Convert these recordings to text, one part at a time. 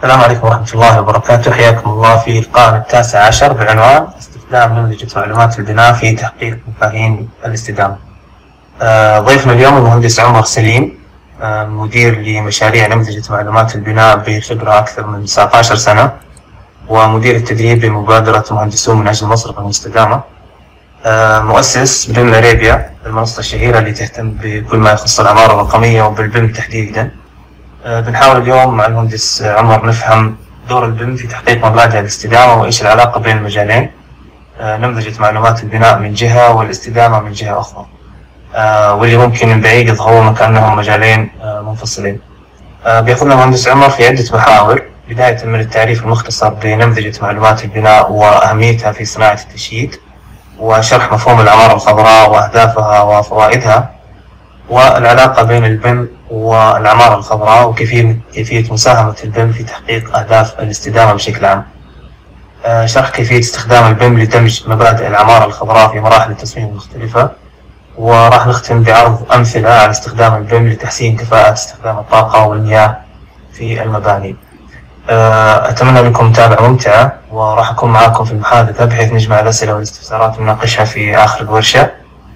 السلام عليكم ورحمة الله وبركاته حياكم الله في اللقاء التاسع عشر بعنوان استخدام نموذج معلومات البناء في تحقيق مفاهيم الاستدامة. آه، ضيفنا اليوم المهندس عمر سليم آه، مدير لمشاريع نموذج معلومات البناء بخبرة أكثر من 19 سنة ومدير التدريب لمبادرة مهندسون من أجل مصر المستدامة. آه، مؤسس بيم أريبيا المنصة الشهيرة اللي تهتم بكل ما يخص العمارة الرقمية وبالبيم تحديدا. آه، بنحاول اليوم مع المهندس عمر نفهم دور البيم في تحقيق مبادئ الاستدامة وإيش العلاقة بين المجالين آه، نمذجة معلومات البناء من جهة والاستدامة من جهة أخرى آه، واللي ممكن من بعيد يظهرون كأنهم مجالين آه، منفصلين بياخذنا المهندس عمر في عدة محاور بداية من التعريف المختصر بنمذجة معلومات البناء وأهميتها في صناعة التشييد وشرح مفهوم العمارة الخضراء وأهدافها وفوائدها والعلاقة بين البن والعمارة الخضراء وكيفية كيفية مساهمة البن في تحقيق أهداف الاستدامة بشكل عام. آه، شرح كيفية استخدام البن لدمج مبادئ العمارة الخضراء في مراحل التصميم المختلفة وراح نختم بعرض أمثلة على استخدام البن لتحسين كفاءة استخدام الطاقة والمياه في المباني. آه، أتمنى لكم متابعة ممتعة وراح أكون معاكم في المحادثة بحيث نجمع الأسئلة والاستفسارات ونناقشها في آخر الورشة.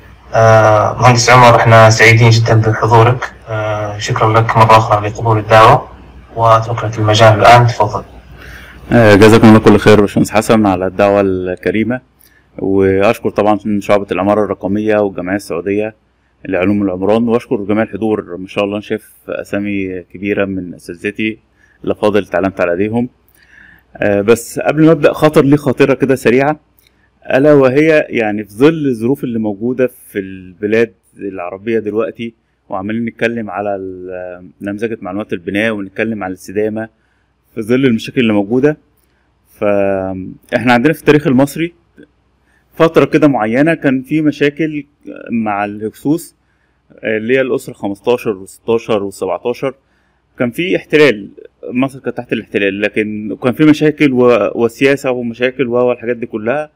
آه، مهندس عمر احنا سعيدين جدا بحضورك آه، شكرا لك مرة أخرى لقبول الدعوة وأترك لك المجال الآن تفضل آه، جزاكم الله كل خير باشمهندس حسن على الدعوة الكريمة وأشكر طبعا شعبة العمارة الرقمية والجمعية السعودية لعلوم العمران وأشكر جميع الحضور ما شاء الله أنا شايف أسامي كبيرة من أساتذتي الأفاضل اتعلمت على أيديهم آه، بس قبل ما أبدأ خاطر لي خاطرة كده سريعة ألا وهي يعني في ظل الظروف اللي موجودة في البلاد العربية دلوقتي وعمالين نتكلم على ال- نمذجة معلومات البناء ونتكلم على الاستدامة في ظل المشاكل اللي موجودة فاحنا عندنا في التاريخ المصري فترة كده معينة كان في مشاكل مع الهكسوس اللي هي الأسرة 15 و16 و17 كان في احتلال مصر كانت تحت الاحتلال لكن كان في مشاكل و... وسياسة ومشاكل والحاجات دي كلها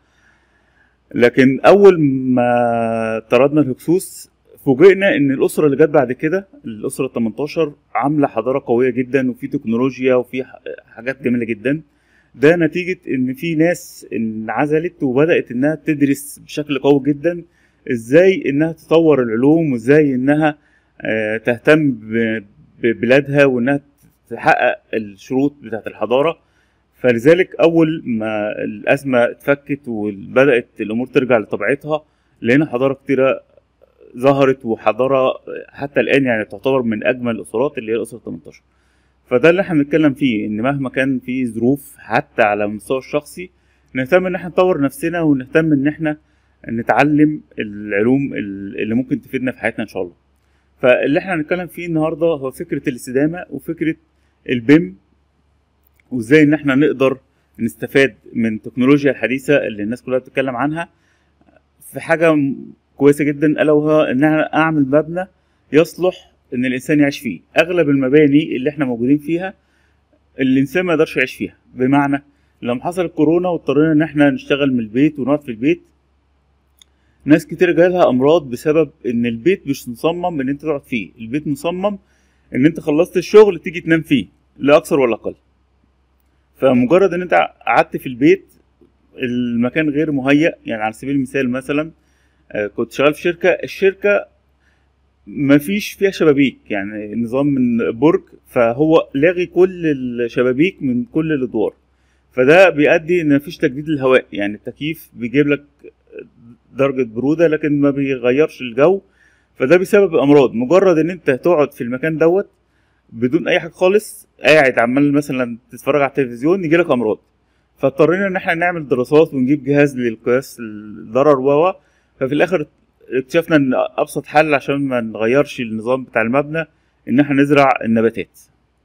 لكن اول ما طردنا الهكسوس فوجئنا ان الاسره اللي جت بعد كده الاسره 18 عامله حضاره قويه جدا وفي تكنولوجيا وفي ح- حاجات جميله جدا ده نتيجه ان في ناس انعزلت وبدات انها تدرس بشكل قوي جدا ازاي انها تطور العلوم وازاي انها آه، تهتم ب- ببلادها وانها تحقق الشروط بتاعت الحضاره فلذلك اول ما الازمه اتفكت وبدات الامور ترجع لطبيعتها لقينا حضاره كتيره ظهرت وحضاره حتى الان يعني تعتبر من اجمل الاسرات اللي هي الاسره 18 فده اللي احنا بنتكلم فيه ان مهما كان في ظروف حتى على المستوى الشخصي نهتم ان احنا نطور نفسنا ونهتم ان احنا نتعلم العلوم اللي ممكن تفيدنا في حياتنا ان شاء الله فاللي احنا هنتكلم فيه النهارده هو فكره الاستدامه وفكره البيم وازاي ان احنا نقدر نستفاد من التكنولوجيا الحديثه اللي الناس كلها بتتكلم عنها في حاجه م- كويسه جدا الا وهو ان انا اعمل مبنى يصلح ان الانسان يعيش فيه اغلب المباني اللي احنا موجودين فيها الانسان ما يقدرش يعيش فيها بمعنى لما حصل الكورونا واضطرينا ان احنا نشتغل من البيت ونقعد في البيت ناس كتير جالها امراض بسبب ان البيت مش مصمم ان انت تقعد فيه البيت مصمم ان انت خلصت الشغل تيجي تنام فيه لا اكثر ولا اقل فمجرد ان انت قعدت في البيت المكان غير مهيأ يعني على سبيل المثال مثلا آه، كنت شغال في شركة الشركة ما فيش فيها شبابيك يعني نظام من برج فهو لاغي كل الشبابيك من كل الادوار فده بيؤدي ان مفيش تجديد للهواء يعني التكييف بيجيب لك درجة برودة لكن ما بيغيرش الجو فده بيسبب امراض مجرد ان انت تقعد في المكان دوت بدون اي حاجه خالص قاعد عمال مثلا تتفرج على التلفزيون يجي لك امراض فاضطرينا ان احنا نعمل دراسات ونجيب جهاز للقياس الضرر و ففي الاخر اكتشفنا ان ابسط حل عشان ما نغيرش النظام بتاع المبنى ان احنا نزرع النباتات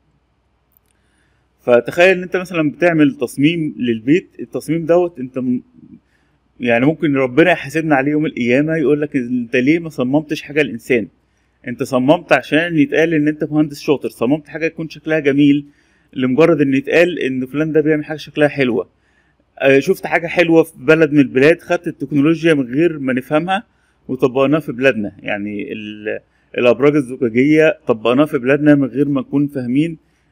فتخيل ان انت مثلا بتعمل تصميم للبيت التصميم دوت انت م- يعني ممكن ربنا يحاسبنا عليه يوم القيامه يقول لك انت ليه ما صممتش حاجه للانسان انت صممت عشان يتقال ان انت مهندس شاطر صممت حاجه يكون شكلها جميل لمجرد ان يتقال ان فلان ده بيعمل حاجه شكلها حلوه آه، شفت حاجه حلوه في بلد من البلاد خدت التكنولوجيا من غير ما نفهمها وطبقناها في بلادنا يعني ال- الابراج الزجاجيه طبقناها في بلادنا من غير ما نكون فاهمين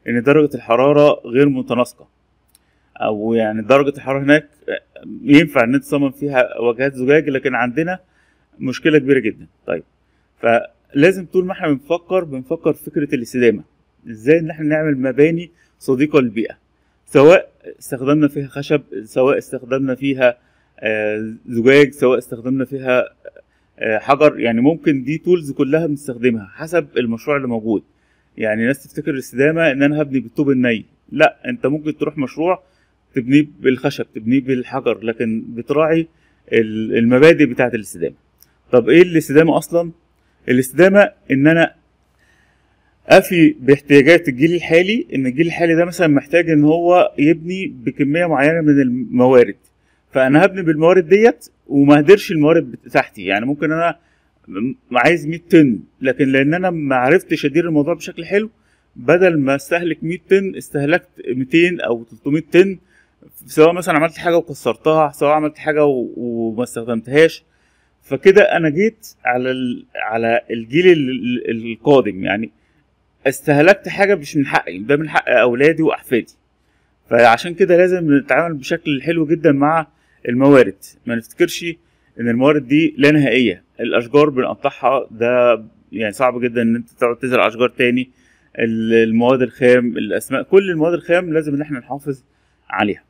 ان درجه الحراره غير متناسقه او يعني درجه الحراره هناك ينفع ان انت تصمم فيها واجهات زجاج لكن عندنا مشكله كبيره جدا طيب فلازم طول ما احنا بنفكر بنفكر في فكره الاستدامه ازاي ان احنا نعمل مباني صديقه للبيئه سواء استخدمنا فيها خشب سواء استخدمنا فيها آه، زجاج سواء استخدمنا فيها آه، حجر يعني ممكن دي تولز كلها بنستخدمها حسب المشروع اللي موجود يعني ناس تفتكر الاستدامه ان انا هبني بالطوب الني لا انت ممكن تروح مشروع تبنيه بالخشب تبنيه بالحجر لكن بتراعي ال- المبادئ بتاعه الاستدامه طب ايه الاستدامه اصلا الاستدامه ان انا افي باحتياجات الجيل الحالي ان الجيل الحالي ده مثلا محتاج ان هو يبني بكميه معينه من الموارد فانا هبني بالموارد ديت وما هدرش الموارد بتاعتي يعني ممكن انا م- عايز 100 طن لكن لان انا ما عرفتش ادير الموضوع بشكل حلو بدل ما استهلك 100 طن استهلكت 200 او 300 طن سواء مثلا عملت حاجه وكسرتها سواء عملت حاجه و... وما استخدمتهاش فكده انا جيت على ال... على الجيل ال... ال- القادم يعني استهلكت حاجه مش من حقي ده من حق اولادي واحفادي فعشان كده لازم نتعامل بشكل حلو جدا مع الموارد ما نفتكرش ان الموارد دي لا نهائيه الاشجار بنقطعها ده يعني صعب جدا ان انت تقعد تزرع اشجار تاني ال- المواد الخام الاسماء كل المواد الخام لازم ان احنا نحافظ عليها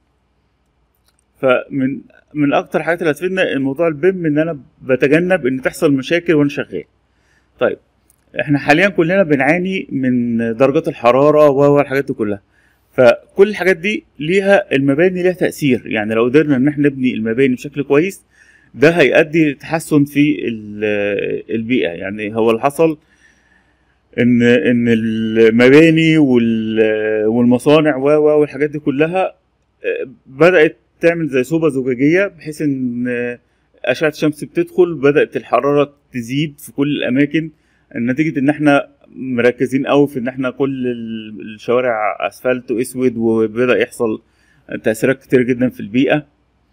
فمن من اكتر الحاجات اللي هتفيدنا الموضوع البيم ان انا بتجنب ان تحصل مشاكل وانا شغال طيب احنا حاليا كلنا بنعاني من درجات الحراره و الحاجات دي كلها فكل الحاجات دي ليها المباني ليها تاثير يعني لو قدرنا ان احنا نبني المباني بشكل كويس ده هيؤدي لتحسن في ال- البيئه يعني هو اللي حصل ان ان المباني وال- والمصانع و و والحاجات دي كلها آه، بدات تعمل زي صوبه زجاجيه بحيث ان آه، اشعه الشمس بتدخل بدات الحراره تزيد في كل الاماكن نتيجه ان احنا مركزين قوي في ان احنا كل ال- الشوارع اسفلت واسود وبدا يحصل تاثيرات كتير جدا في البيئه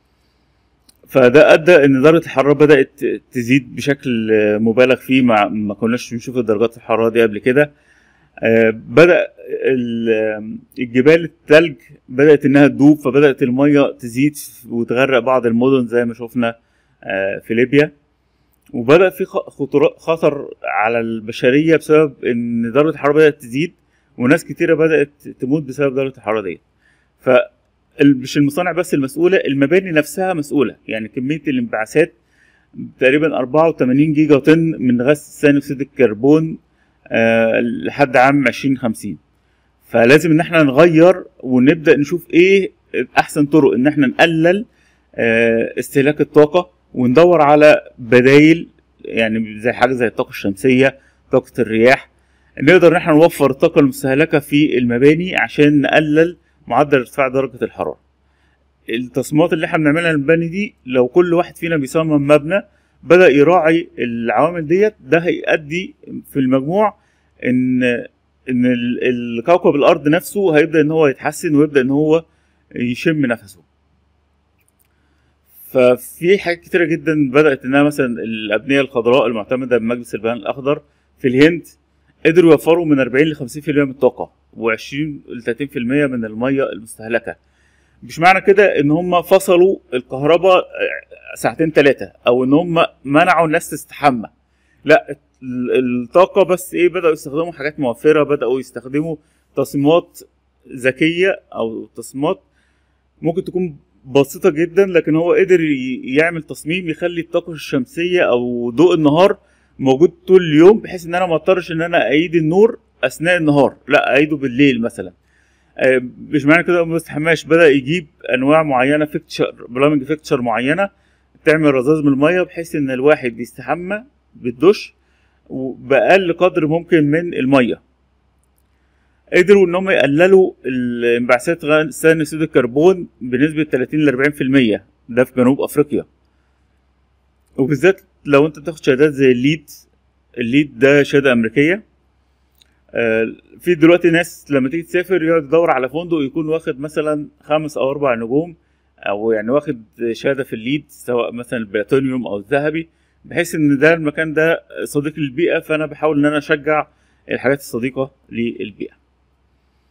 فده ادى ان درجه الحراره بدات تزيد بشكل آه، مبالغ فيه مع ما كناش بنشوف درجات الحراره دي قبل كده آه، بدا ال- الجبال الثلج بدات انها تدوب فبدات الميه تزيد وتغرق بعض المدن زي ما شفنا آه، في ليبيا وبدا في خ- خطر خطر على البشريه بسبب ان درجه الحراره بدات تزيد وناس كتيره بدات تموت بسبب درجه الحراره ديت ف ال- مش المصانع بس المسؤوله المباني نفسها مسؤوله يعني كميه الانبعاثات تقريبا 84 جيجا طن من غاز ثاني اكسيد الكربون آه، لحد عام 2050 فلازم ان احنا نغير ونبدا نشوف ايه احسن طرق ان احنا نقلل آه، استهلاك الطاقه وندور على بدايل يعني زي حاجه زي الطاقه الشمسيه طاقه الرياح نقدر ان احنا نوفر الطاقه المستهلكه في المباني عشان نقلل معدل ارتفاع درجه الحراره التصميمات اللي احنا بنعملها للمباني دي لو كل واحد فينا بيصمم مبنى بدا يراعي العوامل ديت ده هيؤدي في المجموع ان ان ال- الكوكب الارض نفسه هيبدا ان هو يتحسن ويبدا ان هو يشم نفسه ففي حاجات كتيرة جدا بدأت إنها مثلا الأبنية الخضراء المعتمدة بمجلس البيان الأخضر في الهند قدروا يوفروا من 40 ل 50% من الطاقة و20 ل 30% من المية المستهلكة مش معنى كده إن هم فصلوا الكهرباء آه، ساعتين ثلاثة أو إن هم منعوا الناس تستحمى لا ال- الطاقة بس إيه بدأوا يستخدموا حاجات موفرة بدأوا يستخدموا تصميمات ذكية أو تصميمات ممكن تكون بسيطة جدا لكن هو قدر ي- يعمل تصميم يخلي الطاقة الشمسية أو ضوء النهار موجود طول اليوم بحيث إن أنا ما اضطرش إن أنا أعيد النور أثناء النهار لا أعيده بالليل مثلا آه، مش معنى كده ما بستحماش بدأ يجيب أنواع معينة فيكتشر برامج فيكتشر معينة تعمل رذاذ من المية بحيث إن الواحد يستحمى بالدش وبأقل قدر ممكن من المية قدروا ان هم يقللوا الانبعاثات غاز ثاني اكسيد الكربون بنسبه 30 ل 40% ده في جنوب افريقيا وبالذات لو انت بتاخد شهادات زي الليد الليد ده شهاده امريكيه آه، في دلوقتي ناس لما تيجي تسافر يقعد يدور على فندق يكون واخد مثلا خمس او اربع نجوم او يعني واخد شهاده في الليد سواء مثلا البلاتونيوم او الذهبي بحيث ان ده المكان ده صديق للبيئه فانا بحاول ان انا اشجع الحاجات الصديقه للبيئه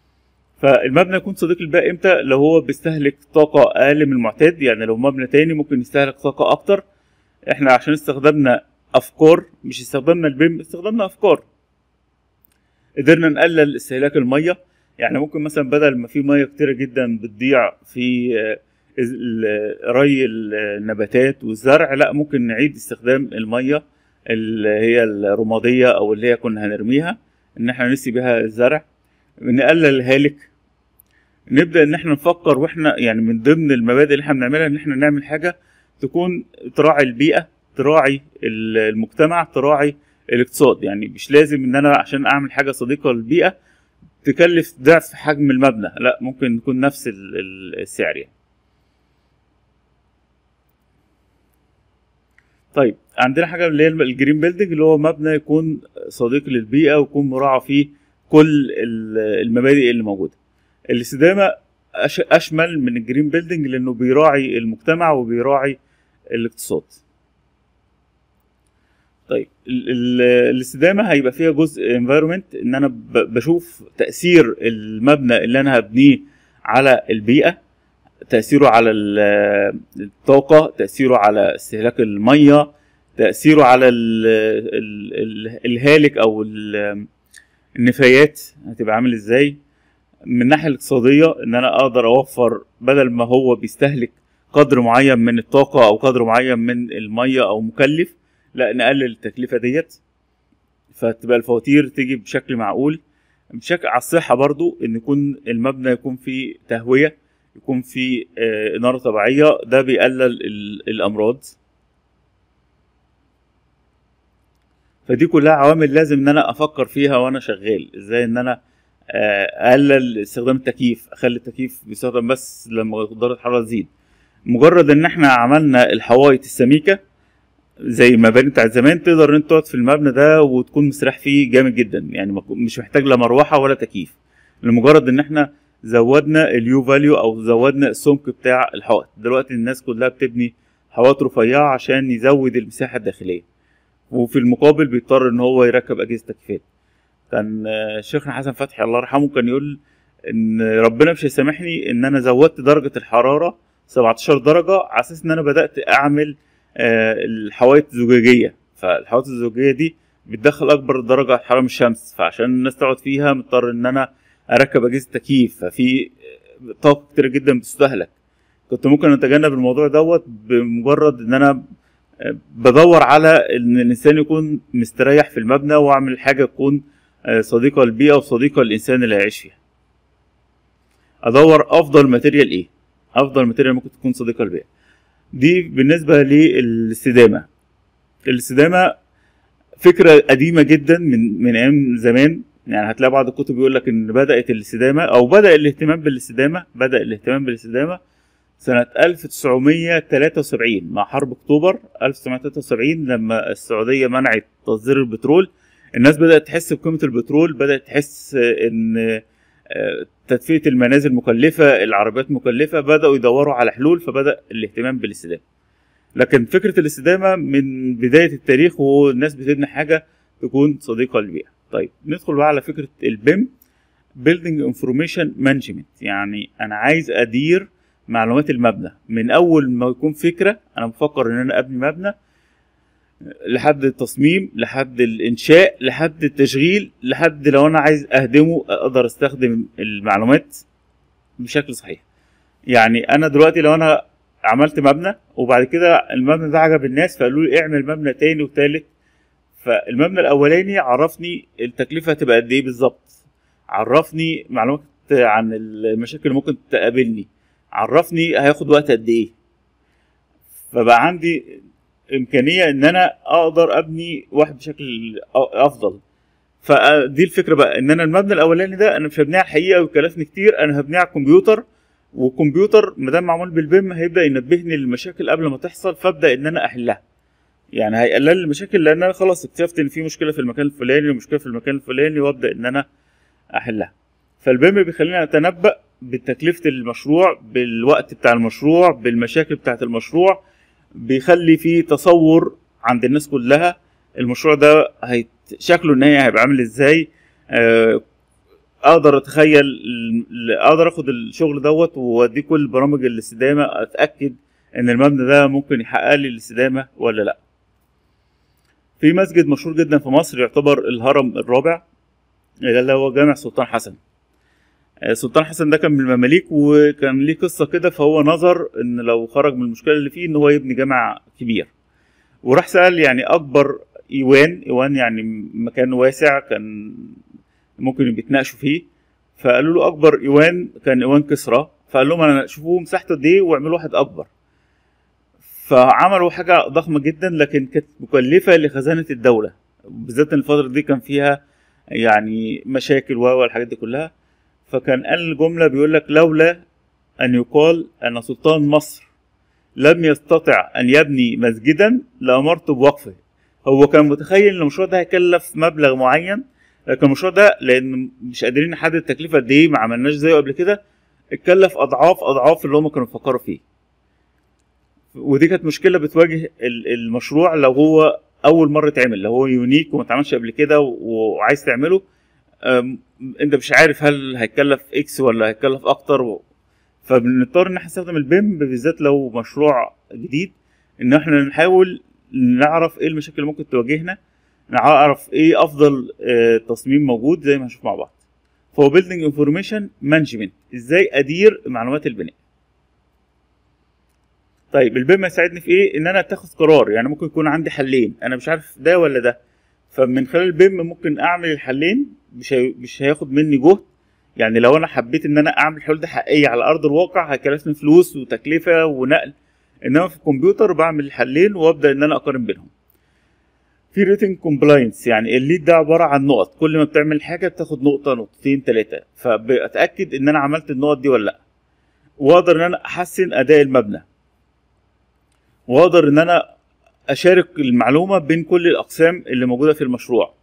فالمبنى يكون صديق للبيئه امتى لو هو بيستهلك طاقه اقل من المعتاد يعني لو مبنى تاني ممكن يستهلك طاقه اكتر احنا عشان استخدمنا افكار مش استخدمنا البيم استخدمنا افكار قدرنا نقلل استهلاك الميه يعني ممكن مثلا بدل ما في ميه كتيره جدا بتضيع في آه، إز- ال- ري النباتات والزرع لا ممكن نعيد استخدام الميه اللي هي الرماديه او اللي هي كنا هنرميها ان احنا نسقي بيها الزرع نقلل الهالك نبدا ان احنا نفكر واحنا يعني من ضمن المبادئ اللي احنا بنعملها ان احنا نعمل حاجه تكون تراعي البيئه تراعي ال- المجتمع تراعي الاقتصاد يعني مش لازم ان انا عشان اعمل حاجه صديقه للبيئه تكلف ضعف حجم المبنى لا ممكن يكون نفس ال- ال- السعر يعني طيب عندنا حاجه اللي هي الجرين بيلدينج اللي هو مبنى يكون صديق للبيئه ويكون مراعى فيه كل ال- المبادئ اللي موجوده الاستدامه أش- اشمل من الجرين بيلدينج لانه بيراعي المجتمع وبيراعي الاقتصاد طيب ال- ال- الاستدامه هيبقى فيها جزء انفايرمنت ان انا ب- بشوف تاثير المبنى اللي انا هبنيه على البيئه تاثيره على ال- الطاقه تاثيره على استهلاك الميه تاثيره على ال ال ال الهالك او ال- النفايات هتبقى عامل ازاي من الناحيه الاقتصاديه ان انا اقدر اوفر بدل ما هو بيستهلك قدر معين من الطاقه او قدر معين من الميه او مكلف لا نقلل التكلفه ديت فتبقى الفواتير تيجي بشكل معقول بشكل على الصحه برضو ان يكون المبنى يكون فيه تهويه يكون فيه آه، اناره طبيعيه ده بيقلل ال- الامراض فدي كلها عوامل لازم ان انا افكر فيها وانا شغال ازاي ان انا آه، اقلل استخدام التكييف اخلي التكييف بيستخدم بس لما درجه الحراره تزيد مجرد ان احنا عملنا الحوايط السميكه زي المباني بتاعت زمان تقدر ان انت تقعد في المبنى ده وتكون مستريح فيه جامد جدا يعني ما- مش محتاج لا مروحه ولا تكييف لمجرد ان احنا زودنا اليو فاليو او زودنا السمك بتاع الحائط دلوقتي الناس كلها بتبني حوائط رفيعه عشان يزود المساحه الداخليه وفي المقابل بيضطر ان هو يركب اجهزه تكييفات كان آه، شيخنا حسن فتحي الله يرحمه كان يقول ان ربنا مش هيسامحني ان انا زودت درجه الحراره 17 درجه على اساس ان انا بدات اعمل آه، الحوائط الزجاجيه فالحوائط الزجاجيه دي بتدخل اكبر درجه حراره من الشمس فعشان الناس تقعد فيها مضطر ان انا اركب اجهزه تكييف ففي آه، طاقه كتير جدا بتستهلك كنت ممكن اتجنب الموضوع دوت بمجرد ان انا آه، بدور على ان الانسان يكون مستريح في المبنى واعمل حاجه تكون آه، صديقه للبيئه وصديقه للانسان اللي هيعيش فيها ادور افضل ماتيريال ايه افضل ماتيريال ممكن تكون صديقه للبيئه دي بالنسبه للاستدامه الاستدامه فكره قديمه جدا من من ايام زمان يعني هتلاقي بعض الكتب يقول لك ان بدات الاستدامه او بدا الاهتمام بالاستدامه بدا الاهتمام بالاستدامه سنة 1973 مع حرب اكتوبر 1973 لما السعودية منعت تصدير البترول الناس بدأت تحس بقيمة البترول بدأت تحس ان آه، تدفئة المنازل مكلفة العربيات مكلفة بدأوا يدوروا على حلول فبدأ الاهتمام بالاستدامة لكن فكرة الاستدامة من بداية التاريخ والناس بتبني حاجة تكون صديقة للبيئة طيب ندخل بقى على فكرة البيم Building Information Management يعني أنا عايز أدير معلومات المبنى من أول ما يكون فكرة أنا بفكر إن أنا أبني مبنى لحد التصميم لحد الانشاء لحد التشغيل لحد لو انا عايز اهدمه اقدر استخدم المعلومات بشكل صحيح يعني انا دلوقتي لو انا عملت مبنى وبعد كده المبنى ده عجب الناس فقالوا لي اعمل مبنى تاني وتالت فالمبنى الاولاني عرفني التكلفه هتبقى قد ايه بالظبط عرفني معلومات عن المشاكل اللي ممكن تقابلني عرفني هياخد وقت قد ايه فبقى عندي امكانيه ان انا اقدر ابني واحد بشكل أ- افضل فدي الفكره بقى ان انا المبنى الاولاني ده انا مش هبنيه على الحقيقه ويكلفني كتير انا هبنيه على الكمبيوتر والكمبيوتر ما دام معمول بالبيم هيبدا ينبهني للمشاكل قبل ما تحصل فابدا ان انا احلها يعني هيقلل لي المشاكل لان انا خلاص اكتشفت ان في مشكله في المكان الفلاني ومشكله في المكان الفلاني وابدا ان انا احلها فالبيم بيخليني اتنبأ بتكلفه المشروع بالوقت بتاع المشروع بالمشاكل بتاعه المشروع بيخلي فيه تصور عند الناس كلها المشروع ده هيت... شكله النهائي هيبقى عامل ازاي آه، اقدر اتخيل ال- اقدر اخد الشغل دوت واوديه كل برامج الاستدامه اتاكد ان المبنى ده ممكن يحقق لي الاستدامه ولا لا في مسجد مشهور جدا في مصر يعتبر الهرم الرابع اللي هو جامع سلطان حسن آه، سلطان حسن ده كان من المماليك وكان ليه قصه كده فهو نظر ان لو خرج من المشكله اللي فيه ان هو يبني جامع كبير وراح سال يعني اكبر ايوان ايوان يعني مكان واسع كان ممكن بيتناقشوا فيه فقالوا له اكبر ايوان كان ايوان كسرى فقال لهم انا شوفوا مساحته قد ايه واعملوا واحد اكبر فعملوا حاجه ضخمه جدا لكن كانت مكلفه لخزانه الدوله بالذات إن الفتره دي كان فيها يعني مشاكل و والحاجات دي كلها فكان قال الجمله بيقول لك لولا ان يقال ان سلطان مصر لم يستطع ان يبني مسجدا لامرت بوقفه هو كان متخيل ان المشروع ده هيكلف مبلغ معين لكن المشروع ده لان مش قادرين نحدد التكلفه قد ايه ما عملناش زيه قبل كده اتكلف اضعاف اضعاف اللي هم كانوا بيفكروا فيه ودي كانت مشكله بتواجه ال- المشروع لو هو اول مره يتعمل لو هو يونيك وما اتعملش قبل كده و- وعايز تعمله أم، انت مش عارف هل هيكلف اكس ولا هيكلف اكتر و... فبنضطر ان احنا نستخدم البيم بالذات لو مشروع جديد ان احنا نحاول نعرف ايه المشاكل اللي ممكن تواجهنا نعرف ايه افضل آه، تصميم موجود زي ما هنشوف مع بعض فهو بيلدينج انفورميشن مانجمنت ازاي ادير معلومات البناء طيب البيم هيساعدني في ايه ان انا اتخذ قرار يعني ممكن يكون عندي حلين انا مش عارف ده ولا ده فمن خلال البيم ممكن اعمل الحلين مش هي... مش هياخد مني جهد يعني لو انا حبيت ان انا اعمل الحلول دي حقيقيه على ارض الواقع هيكلفني فلوس وتكلفه ونقل انما في الكمبيوتر بعمل الحلين وابدا ان انا اقارن بينهم في ريتنج كومبلاينس يعني الليد ده عباره عن نقط كل ما بتعمل حاجه بتاخد نقطه نقطتين ثلاثه فبتاكد ان انا عملت النقط دي ولا لا واقدر ان انا احسن اداء المبنى واقدر ان انا اشارك المعلومه بين كل الاقسام اللي موجوده في المشروع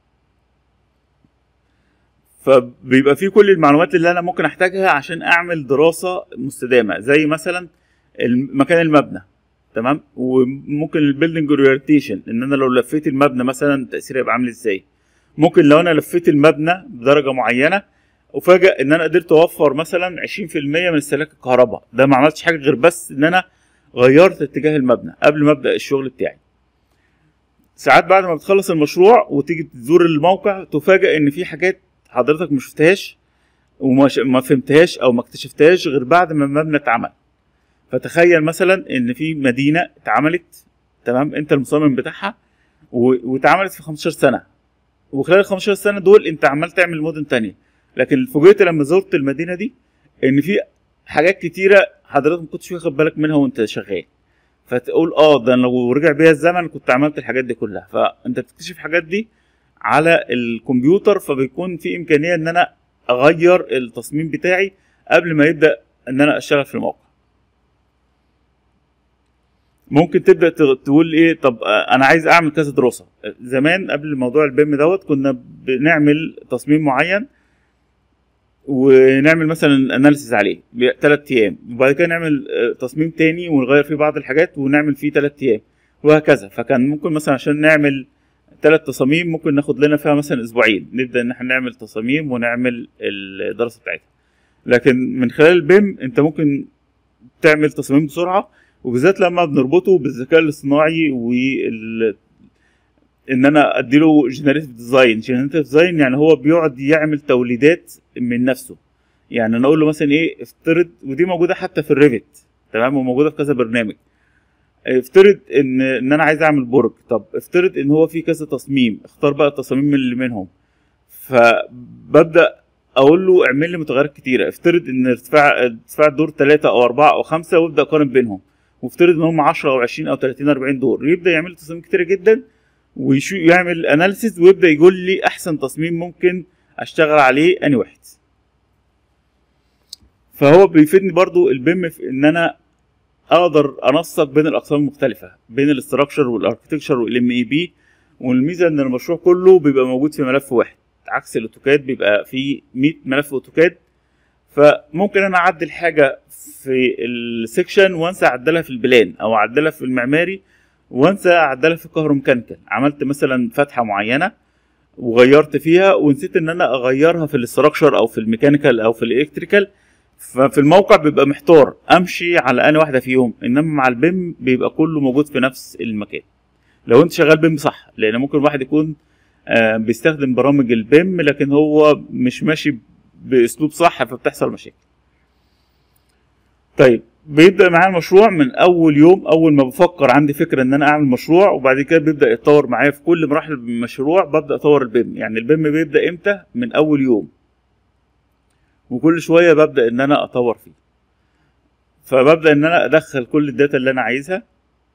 فبيبقى في كل المعلومات اللي انا ممكن احتاجها عشان اعمل دراسه مستدامه زي مثلا الم- مكان المبنى تمام وممكن البيلدنج اورينتيشن ان انا لو لفيت المبنى مثلا التاثير هيبقى عامل ازاي ممكن لو انا لفيت المبنى بدرجه معينه افاجئ ان انا قدرت اوفر مثلا 20% من استهلاك الكهرباء ده ما عملتش حاجه غير بس ان انا غيرت اتجاه المبنى قبل ما ابدا الشغل بتاعي ساعات بعد ما بتخلص المشروع وتيجي تزور الموقع تفاجئ ان في حاجات حضرتك ما شفتهاش وما ش- ما فهمتهاش او ما اكتشفتهاش غير بعد ما المبنى اتعمل فتخيل مثلا ان في مدينه اتعملت تمام انت المصمم بتاعها و- واتعملت في 15 سنه وخلال ال 15 سنه دول انت عمال تعمل مدن تانية لكن فوجئت لما زرت المدينه دي ان في حاجات كتيره حضرتك ما كنتش واخد بالك منها وانت شغال فتقول اه ده أنا لو رجع بيا الزمن كنت عملت الحاجات دي كلها فانت بتكتشف الحاجات دي على الكمبيوتر فبيكون في امكانيه ان انا اغير التصميم بتاعي قبل ما يبدا ان انا اشتغل في الموقع ممكن تبدا ت- تقول ايه طب آه، انا عايز اعمل كذا دراسه زمان قبل موضوع البيم دوت كنا بنعمل تصميم معين ونعمل مثلا اناليسيز عليه ثلاث ايام وبعد كده نعمل آه، تصميم تاني ونغير فيه بعض الحاجات ونعمل فيه ثلاث ايام وهكذا فكان ممكن مثلا عشان نعمل ثلاث تصاميم ممكن ناخد لنا فيها مثلا اسبوعين نبدا ان احنا نعمل تصاميم ونعمل الدراسه بتاعتها لكن من خلال البيم انت ممكن تعمل تصميم بسرعه وبالذات لما بنربطه بالذكاء الاصطناعي وال ان انا اديله جنريتيف ديزاين جنريتيف ديزاين يعني هو بيقعد يعمل توليدات من نفسه يعني انا اقول له مثلا ايه افترض ودي موجوده حتى في الريفت تمام وموجوده في كذا برنامج افترض ان ان انا عايز اعمل برج طب افترض ان هو في كذا تصميم اختار بقى التصاميم اللي منهم فببدا اقول له اعمل لي متغيرات كتيره افترض ان ارتفاع ارتفاع الدور 3 او 4 او 5 وابدا اقارن بينهم وافترض ان هم 10 او 20 او 30 40 دور يبدا يعمل لي تصاميم كتيره جدا ويشو يعمل اناليسيز ويبدا يقول لي احسن تصميم ممكن اشتغل عليه اني واحد فهو بيفيدني برضو البيم في ان انا اقدر انسق بين الاقسام المختلفه بين الاستراكشر والاركتكشر والام اي بي والميزه ان المشروع كله بيبقى موجود في ملف واحد عكس الاوتوكاد بيبقى فيه 100 ملف اوتوكاد فممكن انا اعدل حاجه في السكشن وانسى اعدلها في البلان او اعدلها في المعماري وانسى اعدلها في الكهروميكانيكال عملت مثلا فتحه معينه وغيرت فيها ونسيت ان انا اغيرها في الاستراكشر او في الميكانيكال او في الالكتريكال ففي الموقع بيبقى محتار امشي على انهي واحده فيهم انما مع البيم بيبقى كله موجود في نفس المكان لو انت شغال بيم صح لان ممكن واحد يكون آه، بيستخدم برامج البيم لكن هو مش ماشي باسلوب صح فبتحصل مشاكل طيب بيبدا معايا المشروع من اول يوم اول ما بفكر عندي فكره ان انا اعمل مشروع وبعد كده بيبدا يتطور معايا في كل مراحل المشروع ببدا اطور البيم يعني البيم بيبدا امتى من اول يوم وكل شويه ببدا ان انا اطور فيه فببدا ان انا ادخل كل الداتا اللي انا عايزها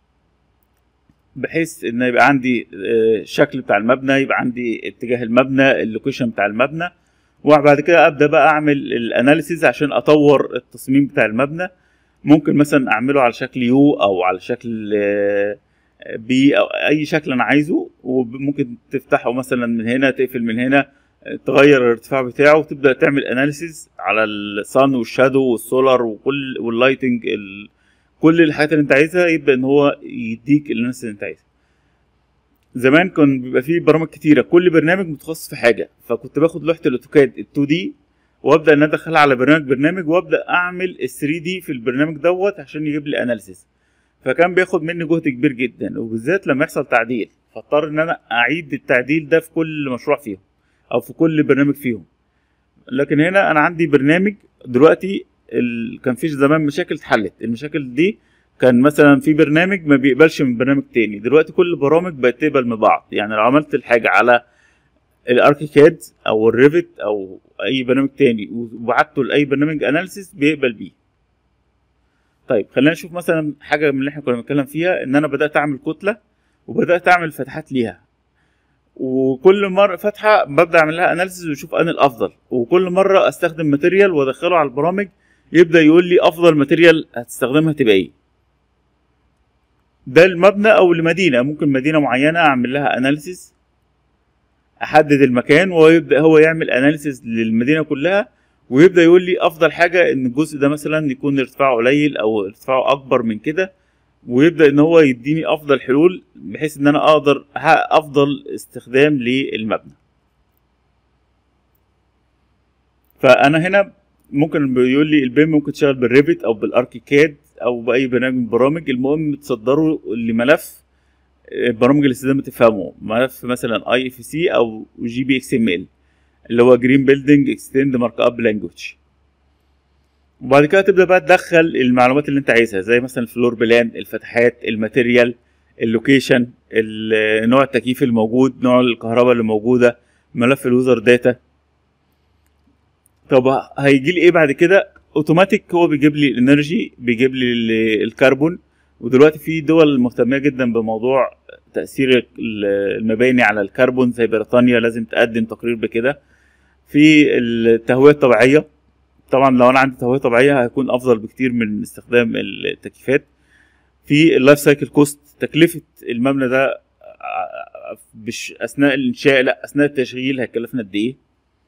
بحيث ان يبقى عندي آه، شكل بتاع المبنى يبقى عندي اتجاه المبنى اللوكيشن بتاع المبنى وبعد كده ابدا بقى اعمل الاناليسيز عشان اطور التصميم بتاع المبنى ممكن مثلا اعمله على شكل يو او على شكل آه، بي او اي شكل انا عايزه وممكن تفتحه مثلا من هنا تقفل من هنا آه، تغير الارتفاع بتاعه وتبدا تعمل اناليسيز على الصن والشادو والسولار وكل واللايتنج ال... كل الحاجات اللي انت عايزها يبدا ان هو يديك الاناليسيز اللي انت عايزها زمان كان بيبقى فيه برامج كتيره كل برنامج متخصص في حاجه فكنت باخد لوحه الاوتوكاد ال 2 دي وابدا ان أنا ادخلها على برنامج برنامج وابدا اعمل ال 3 دي في البرنامج دوت عشان يجيب لي اناليسيس فكان بياخد مني جهد كبير جدا وبالذات لما يحصل تعديل فاضطر ان انا اعيد التعديل ده في كل مشروع فيهم او في كل برنامج فيهم لكن هنا انا عندي برنامج دلوقتي ال... كان فيش زمان مشاكل اتحلت المشاكل دي كان مثلا في برنامج ما بيقبلش من برنامج تاني دلوقتي كل البرامج بقت تقبل من بعض يعني لو عملت الحاجه على الاركيكاد او الريفت او اي برنامج تاني وبعته لاي برنامج اناليسيس بيقبل بيه طيب خلينا نشوف مثلا حاجه من اللي احنا كنا بنتكلم فيها ان انا بدات اعمل كتله وبدات اعمل فتحات ليها وكل مره فتحه ببدا اعمل لها اناليسيس واشوف انا الافضل وكل مره استخدم ماتيريال وادخله على البرامج يبدا يقول لي افضل ماتيريال هتستخدمها تبقى ايه ده المبنى او المدينه ممكن مدينه معينه اعمل لها اناليسيس احدد المكان ويبدا هو يعمل اناليسيس للمدينه كلها ويبدا يقول لي افضل حاجه ان الجزء ده مثلا يكون ارتفاعه قليل او ارتفاعه اكبر من كده ويبدا ان هو يديني افضل حلول بحيث ان انا اقدر احقق افضل استخدام للمبنى فانا هنا ممكن بيقول لي البيم ممكن تشتغل بالريفت او بالاركيكاد او باي برنامج من البرامج المهم تصدره لملف برامج الاستخدام تفهمه ملف مثلا اي اف سي او جي بي اكس ام ال اللي هو جرين بيلدينج اكستند مارك اب لانجوج وبعد كده تبدا بقى تدخل المعلومات اللي انت عايزها زي مثلا الفلور بلان الفتحات الماتيريال اللوكيشن ال- نوع التكييف الموجود نوع الكهرباء اللي موجوده ملف اليوزر داتا طب هيجي لي ايه بعد كده اوتوماتيك هو بيجيب لي الانرجي بيجيب لي ال- الكربون ودلوقتي في دول مهتمه جدا بموضوع تاثير ال- المباني على الكربون زي بريطانيا لازم تقدم تقرير بكده في التهويه الطبيعيه طبعا لو انا عندي تهويه طبيعيه هيكون افضل بكتير من استخدام التكييفات في اللايف سايكل كوست تكلفه المبنى ده ع- مش اثناء الانشاء لا اثناء التشغيل هيكلفنا قد ايه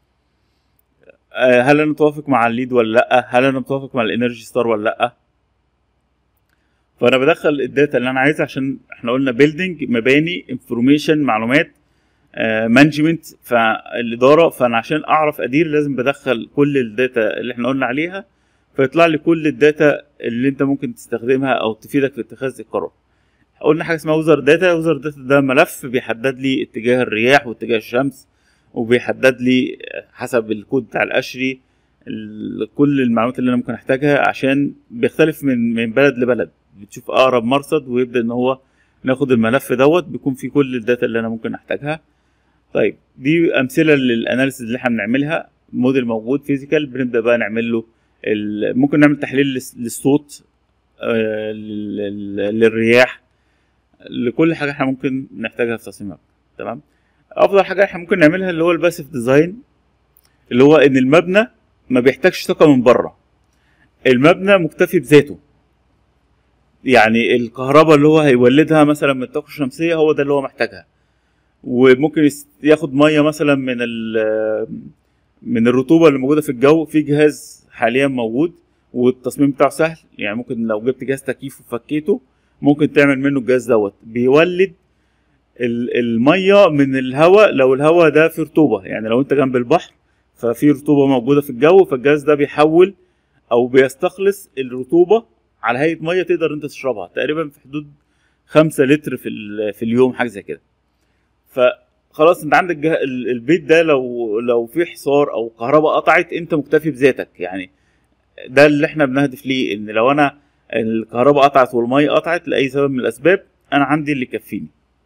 آه، هل انا متوافق مع الليد ولا لا هل انا متوافق مع الانرجي ستار ولا لا فانا بدخل الداتا اللي انا عايزها عشان احنا قلنا بيلدينج مباني انفورميشن معلومات مانجمنت فالاداره فانا عشان اعرف ادير لازم بدخل كل الداتا اللي احنا قلنا عليها فيطلع لي كل الداتا اللي انت ممكن تستخدمها او تفيدك في اتخاذ القرار قلنا حاجه اسمها وزر داتا وزر داتا ده ملف بيحدد لي اتجاه الرياح واتجاه الشمس وبيحدد لي حسب الكود بتاع القشري ال- كل المعلومات اللي انا ممكن احتاجها عشان بيختلف من من بلد لبلد بتشوف اقرب مرصد ويبدا ان هو ناخد الملف دوت بيكون فيه كل الداتا اللي انا ممكن احتاجها طيب دي امثله للاناليسيز اللي احنا بنعملها موديل موجود فيزيكال بنبدا بقى نعمل له ال- ممكن نعمل تحليل للس- للصوت آه، لل- لل- للرياح لكل حاجه احنا ممكن نحتاجها في تصميمها تمام افضل حاجه احنا ممكن نعملها اللي هو الباسيف ديزاين اللي هو ان المبنى ما بيحتاجش طاقه من بره المبنى مكتفي بذاته يعني الكهرباء اللي هو هيولدها مثلا من الطاقه الشمسيه هو ده اللي هو محتاجها وممكن يس- ياخد ميه مثلا من ال- من الرطوبه اللي موجوده في الجو في جهاز حاليا موجود والتصميم بتاعه سهل يعني ممكن لو جبت جهاز تكييف وفكيته ممكن تعمل منه الجهاز دوت بيولد ال- الميه من الهواء لو الهواء ده فيه رطوبه يعني لو انت جنب البحر ففي رطوبه موجوده في الجو فالجهاز ده بيحول او بيستخلص الرطوبه على هيئه ميه تقدر انت تشربها تقريبا في حدود خمسة لتر في ال- في اليوم حاجه زي كده فخلاص انت عندك جه... ال- البيت ده لو لو في حصار او كهرباء قطعت انت مكتفي بذاتك يعني ده اللي احنا بنهدف ليه ان لو انا الكهرباء قطعت والميه قطعت لاي سبب من الاسباب انا عندي اللي يكفيني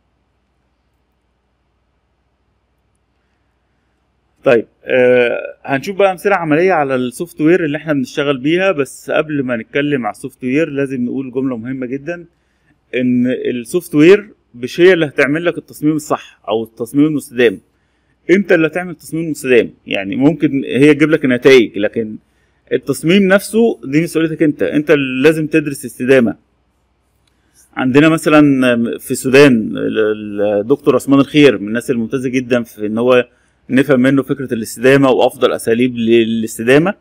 طيب آه هنشوف بقى امثله عمليه على السوفت وير اللي احنا بنشتغل بيها بس قبل ما نتكلم على السوفت وير لازم نقول جمله مهمه جدا ان السوفت وير مش هي اللي هتعمل لك التصميم الصح او التصميم المستدام انت اللي هتعمل تصميم مستدام يعني ممكن هي تجيب لك نتائج لكن التصميم نفسه دي مسؤوليتك انت انت اللي لازم تدرس استدامه عندنا مثلا في السودان الدكتور عثمان الخير من الناس الممتازه جدا في ان هو نفهم منه فكره الاستدامه وافضل اساليب للاستدامه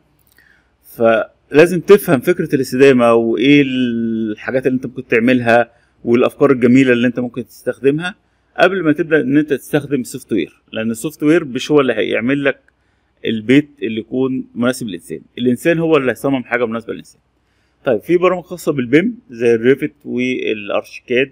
فلازم تفهم فكره الاستدامه وايه الحاجات اللي انت ممكن تعملها والافكار الجميله اللي انت ممكن تستخدمها قبل ما تبدا ان انت تستخدم السوفت وير لان السوفت وير مش هو اللي هيعمل لك البيت اللي يكون مناسب للانسان الانسان هو اللي هيصمم حاجه مناسبه للانسان طيب في برامج خاصه بالبيم زي الريفت والارشيكاد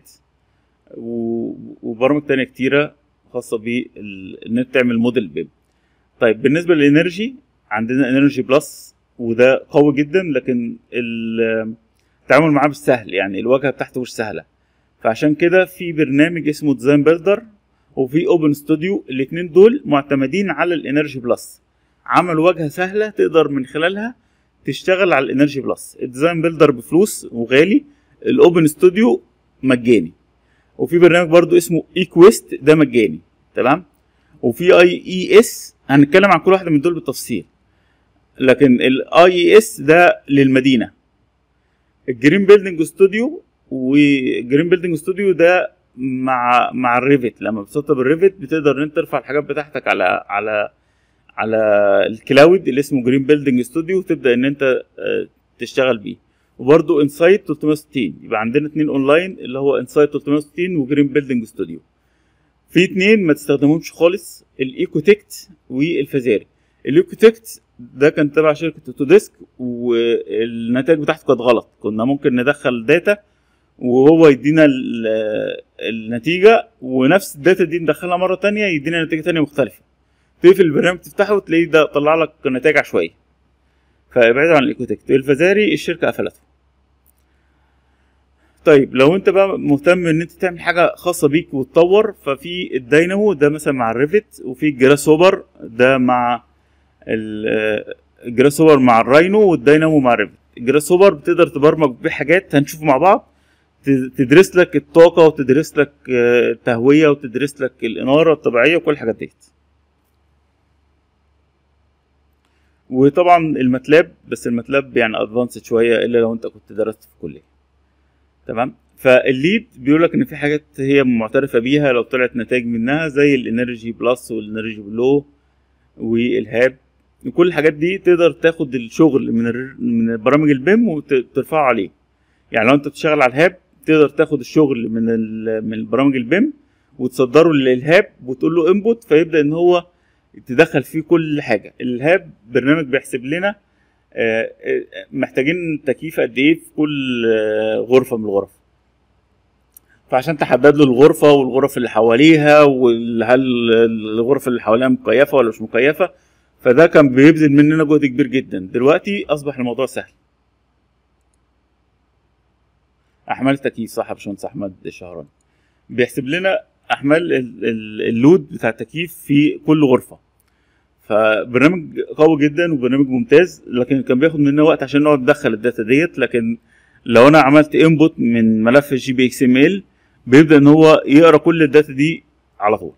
و- وبرامج تانية كتيره خاصه بال- ان انت تعمل موديل بيم طيب بالنسبه للانرجي عندنا انرجي بلس وده قوي جدا لكن ال- التعامل معاه مش سهل يعني الواجهه بتاعته مش سهله فعشان كده في برنامج اسمه ديزاين بيلدر وفي اوبن ستوديو الاثنين دول معتمدين على الانرجي بلس عملوا واجهه سهله تقدر من خلالها تشتغل على الانرجي بلس الديزاين بيلدر بفلوس وغالي الاوبن ستوديو مجاني وفي برنامج برضو اسمه ايكويست ده مجاني تمام وفي اي اي اس هنتكلم عن كل واحده من دول بالتفصيل لكن الاي اي اس ده للمدينه الجرين بيلدينج ستوديو وجرين بيلدينج ستوديو ده مع مع الريفت لما بتسطب الريفت بتقدر ان انت ترفع الحاجات بتاعتك على على على الكلاود اللي اسمه جرين بيلدينج ستوديو وتبدا ان انت آه، تشتغل بيه وبرده انسايت 360 يبقى عندنا اتنين اونلاين اللي هو انسايت 360 وجرين بيلدينج ستوديو في اتنين ما تستخدمهمش خالص الايكوتكت والفازاري الايكوتكت ده كان تبع شركه اوتوديسك والنتائج بتاعته كانت غلط كنا ممكن ندخل داتا وهو يدينا ال- النتيجه ونفس الداتا دي ندخلها مره تانية يدينا نتيجه تانية مختلفه تقفل البرنامج تفتحه وتلاقيه ده طلع لك نتائج عشوائيه فابعد عن الايكوتكت الفازاري الشركه قفلته طيب لو انت بقى مهتم ان انت تعمل حاجه خاصه بيك وتطور ففي الداينامو ده مثلا مع الريفت وفي الجراس هوبر ده مع ال- آه، الجراس هوبر مع الراينو والداينامو مع الريفت الجراس هوبر بتقدر تبرمج بيه حاجات هنشوف مع بعض ت- تدرس لك الطاقه وتدرس لك آه، التهويه وتدرس لك الاناره الطبيعيه وكل الحاجات ديت وطبعا الماتلاب بس الماتلاب يعني ادفانسد شويه الا لو انت كنت درست في الكليه تمام فالليد بيقول لك ان في حاجات هي معترفه بيها لو طلعت نتائج منها زي الانرجي بلس والانرجي بلو والهاب كل الحاجات دي تقدر تاخد الشغل من الر- من برامج البيم وترفعه عليه يعني لو انت بتشتغل على الهاب تقدر تاخد الشغل من ال- من برامج البيم وتصدره للهاب وتقول له انبوت فيبدا ان هو تدخل فيه كل حاجه الهاب برنامج بيحسب لنا آه، آه، محتاجين تكييف قد ايه في كل آه، غرفه من الغرف فعشان تحدد له الغرفه والغرف اللي حواليها وهل الغرف اللي حواليها مكيفه ولا مش مكيفه فده كان بيبذل مننا جهد كبير جدا دلوقتي اصبح الموضوع سهل احمال التكييف صح يا باشمهندس احمد شهران بيحسب لنا احمال ال- ال- اللود بتاع التكييف في كل غرفه فبرنامج قوي جدا وبرنامج ممتاز لكن كان بياخد مننا وقت عشان نقعد ندخل الداتا ديت لكن لو انا عملت انبوت من ملف جي بي اكس ام ال بيبدا ان هو يقرا كل الداتا دي على طول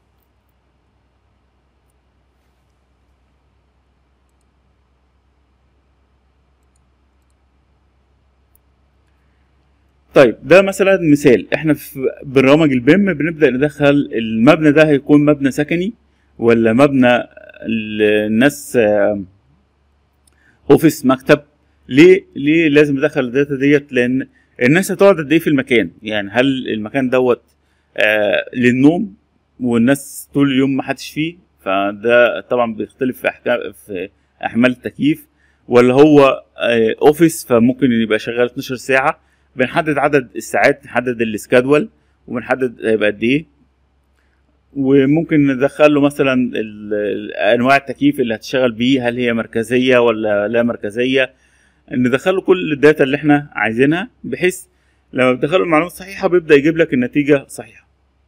طيب ده مثلا مثال احنا في برامج البيم بنبدا ندخل المبنى ده هيكون مبنى سكني ولا مبنى الناس آه، اوفيس مكتب ليه ليه لازم ندخل الداتا ديت لان الناس هتقعد قد ايه في المكان يعني هل المكان دوت آه للنوم والناس طول اليوم ما حدش فيه فده طبعا بيختلف في احكام في احمال التكييف ولا هو آه اوفيس فممكن يبقى شغال 12 ساعه بنحدد عدد الساعات نحدد السكادول وبنحدد هيبقى قد ايه وممكن ندخل له مثلا ال- ال- انواع التكييف اللي هتشتغل بيه هل هي مركزيه ولا لا مركزيه ندخل له كل الداتا اللي احنا عايزينها بحيث لما بتدخله المعلومات الصحيحه بيبدا يجيب لك النتيجه صحيحه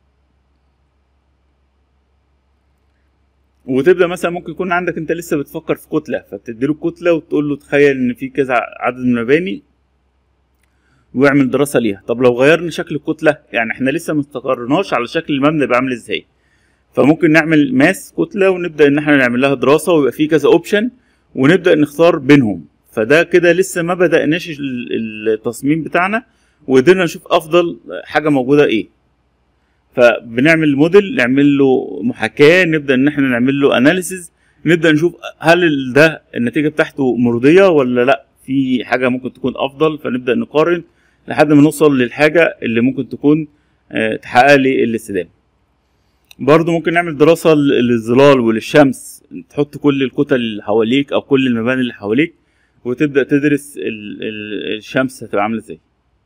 وتبدا مثلا ممكن يكون عندك انت لسه بتفكر في كتله فبتديله الكتله وتقول له تخيل ان في كذا عدد من المباني ويعمل دراسه ليها طب لو غيرنا شكل الكتله يعني احنا لسه ما استقرناش على شكل المبنى يبقى عامل ازاي فممكن نعمل ماس كتله ونبدا ان احنا نعمل لها دراسه ويبقى في كذا اوبشن ونبدا نختار بينهم فده كده لسه ما بدأناش ال- التصميم بتاعنا وقدرنا نشوف افضل حاجه موجوده ايه فبنعمل موديل نعمل له محاكاه نبدا ان احنا نعمل له اناليسيز نبدا نشوف هل ال- ده النتيجه بتاعته مرضيه ولا لا في حاجه ممكن تكون افضل فنبدا نقارن لحد ما نوصل للحاجه اللي ممكن تكون آه، تحقق لي الاستدامه برضه ممكن نعمل دراسه لل- للظلال وللشمس تحط كل الكتل اللي حواليك او كل المباني اللي حواليك وتبدا تدرس ال- ال- الشمس هتبقى عامله ازاي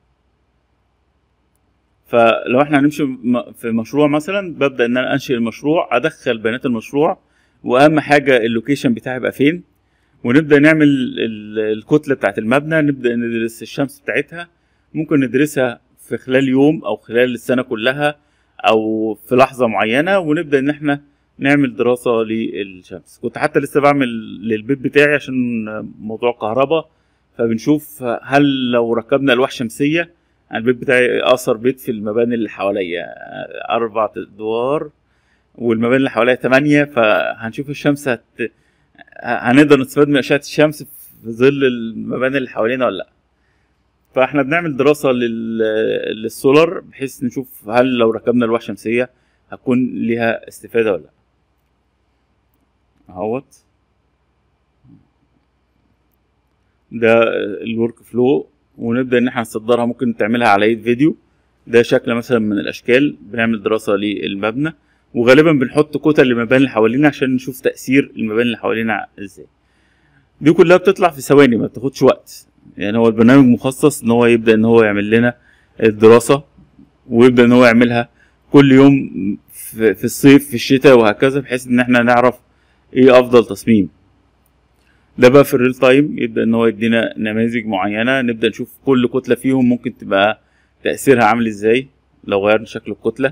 فلو احنا هنمشي م- في مشروع مثلا ببدا ان انا انشئ المشروع ادخل بيانات المشروع واهم حاجه اللوكيشن بتاعي يبقى فين ونبدا نعمل ال- الكتله بتاعت المبنى نبدا ندرس الشمس بتاعتها ممكن ندرسها في خلال يوم او خلال السنه كلها او في لحظه معينه ونبدا ان احنا نعمل دراسه للشمس كنت حتى لسه بعمل للبيت بتاعي عشان موضوع كهرباء فبنشوف هل لو ركبنا الواح شمسيه أنا البيت بتاعي اقصر بيت في المباني اللي حواليا اربع ادوار والمباني اللي حواليا تمانية فهنشوف الشمس هت... هنقدر نستفاد من اشعه الشمس في ظل المباني اللي حوالينا ولا لا فاحنا بنعمل دراسه لل... للسولار بحيث نشوف هل لو ركبنا الواح شمسيه هتكون ليها استفاده ولا لا اهوت ده الورك فلو ونبدا ان احنا نصدرها ممكن تعملها على يد فيديو ده شكل مثلا من الاشكال بنعمل دراسه للمبنى وغالبا بنحط كتل للمباني اللي حوالينا عشان نشوف تاثير المباني اللي حوالينا ازاي دي كلها بتطلع في ثواني ما بتاخدش وقت يعني هو البرنامج مخصص ان هو يبدا ان هو يعمل لنا الدراسه ويبدا ان هو يعملها كل يوم في في الصيف في الشتاء وهكذا بحيث ان احنا نعرف ايه افضل تصميم ده بقى في الريل تايم يبدا ان هو يدينا نماذج معينه نبدا نشوف كل كتله فيهم ممكن تبقى تاثيرها عامل ازاي لو غيرنا شكل الكتله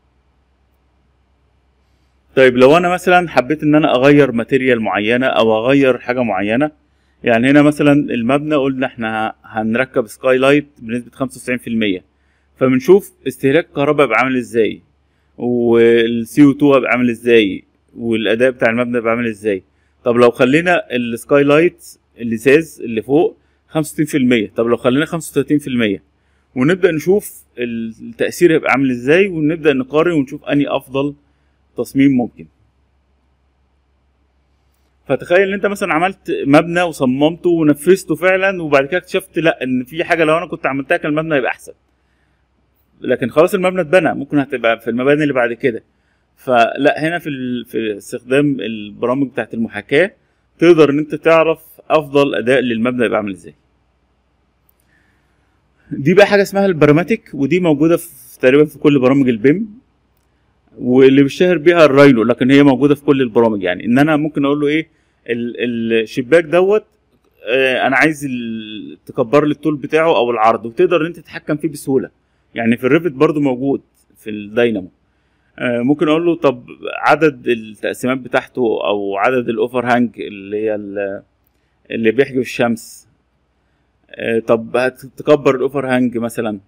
طيب لو انا مثلا حبيت ان انا اغير ماتيريال معينه او اغير حاجه معينه يعني هنا مثلا المبنى قلنا احنا هنركب سكاي لايت بنسبه 95% فبنشوف استهلاك الكهرباء يبقى عامل ازاي والسي او 2 هيبقى عامل ازاي والاداء بتاع المبنى يبقى عامل ازاي طب لو خلينا السكاي لايت الازاز اللي فوق 65% طب لو خلينا 35% ونبدا نشوف التاثير هيبقى عامل ازاي ونبدا نقارن ونشوف انهي افضل تصميم ممكن فتخيل ان انت مثلا عملت مبنى وصممته ونفذته فعلا وبعد كده اكتشفت لا ان في حاجه لو انا كنت عملتها كان المبنى يبقى احسن لكن خلاص المبنى اتبنى ممكن هتبقى في المباني اللي بعد كده فلا هنا في ال... في استخدام البرامج بتاعت المحاكاه تقدر ان انت تعرف افضل اداء للمبنى يبقى عامل ازاي دي بقى حاجه اسمها البراماتيك ودي موجوده في تقريبا في كل برامج البيم واللي بيشتهر بيها الراينو لكن هي موجوده في كل البرامج يعني ان انا ممكن اقول له ايه ال- الشباك دوت آه، انا عايز ال- تكبر لي الطول بتاعه او العرض وتقدر ان انت تتحكم فيه بسهوله يعني في الريفت برضو موجود في الداينامو آه، ممكن اقول له طب عدد التقسيمات بتاعته او عدد الاوفر هانج اللي هي ال- اللي بيحجب الشمس آه، طب هتكبر الاوفر هانج مثلا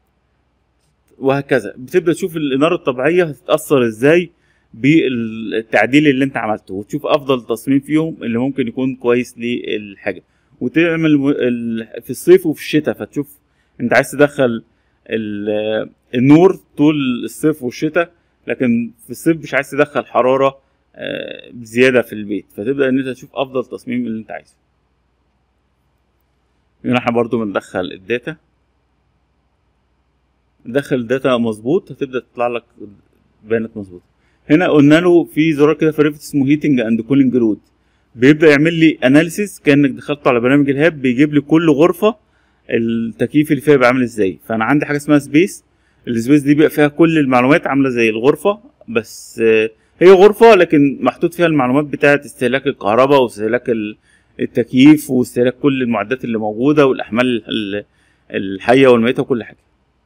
وهكذا بتبدا تشوف الاناره الطبيعيه هتتاثر ازاي بالتعديل اللي انت عملته وتشوف افضل تصميم فيهم اللي ممكن يكون كويس للحاجه وتعمل م- ال- في الصيف وفي الشتاء فتشوف انت عايز تدخل ال- النور طول الصيف والشتاء لكن في الصيف مش عايز تدخل حراره آه، بزياده في البيت فتبدا ان انت تشوف افضل تصميم اللي انت عايزه هنا احنا برضو بندخل الداتا دخل داتا مظبوط هتبدا تطلع لك بيانات مظبوطه هنا قلنا له في زرار كده في ريفت اسمه هيتنج اند كولينج لود بيبدا يعمل لي اناليسيس كانك دخلت على برنامج الهاب بيجيب لي كل غرفه التكييف اللي فيها بيبقى عامل ازاي فانا عندي حاجه اسمها سبيس السبيس دي بيبقى فيها كل المعلومات عامله زي الغرفه بس آه، هي غرفه لكن محطوط فيها المعلومات بتاعه استهلاك الكهرباء واستهلاك ال- التكييف واستهلاك كل المعدات اللي موجوده والاحمال ال- الحيه والميته وكل حاجه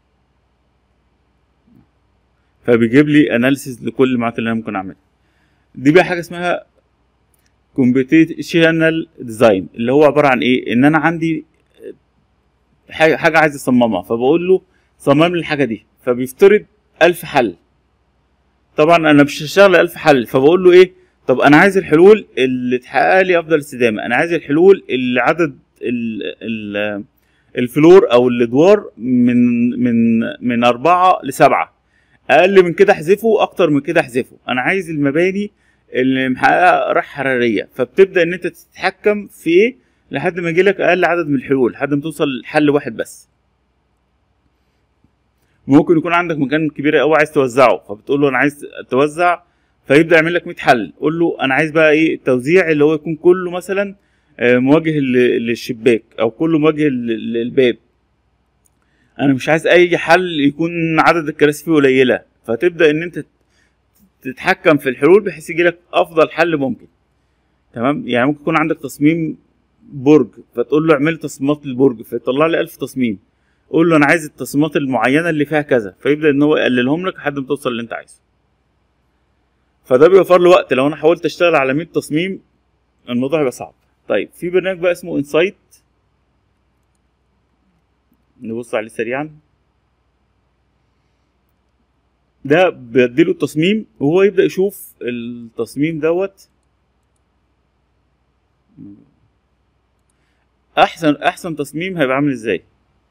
فبيجيب لي اناليسيز لكل المعلومات اللي انا ممكن اعملها دي بقى حاجه اسمها كومبيتيشنال ديزاين اللي هو عباره عن ايه ان انا عندي حاجه حاجه عايز اصممها فبقول له صمم لي الحاجه دي فبيفترض ألف حل طبعا انا مش هشتغل ألف حل فبقول له ايه طب انا عايز الحلول اللي تحقق لي افضل استدامه انا عايز الحلول اللي عدد ال ال الفلور او الادوار من من من اربعه لسبعه اقل من كده احذفه اكتر من كده احذفه انا عايز المباني اللي محققه راحه حراريه فبتبدا ان انت تتحكم في ايه لحد ما يجي لك اقل عدد من الحلول لحد ما توصل لحل واحد بس ممكن يكون عندك مكان كبير قوي عايز توزعه فبتقول له انا عايز توزع فيبدا يعمل لك 100 حل قول له انا عايز بقى ايه التوزيع اللي هو يكون كله مثلا آه، مواجه لل- للشباك او كله مواجه لل- للباب انا مش عايز اي حل يكون عدد الكراسي فيه قليله فتبدا ان انت تتحكم في الحلول بحيث يجي لك افضل حل ممكن تمام يعني ممكن يكون عندك تصميم برج فتقول له اعمل لي تصميمات للبرج فيطلع لي 1000 تصميم قول له انا عايز التصميمات المعينه اللي فيها كذا فيبدا ان هو يقللهم لك لحد ما توصل اللي انت عايزه فده بيوفر لي وقت لو انا حاولت اشتغل على 100 تصميم الموضوع هيبقى صعب طيب في برنامج بقى اسمه انسايت نبص عليه سريعا ده بديله التصميم وهو يبدا يشوف التصميم دوت احسن احسن تصميم هيبقى عامل ازاي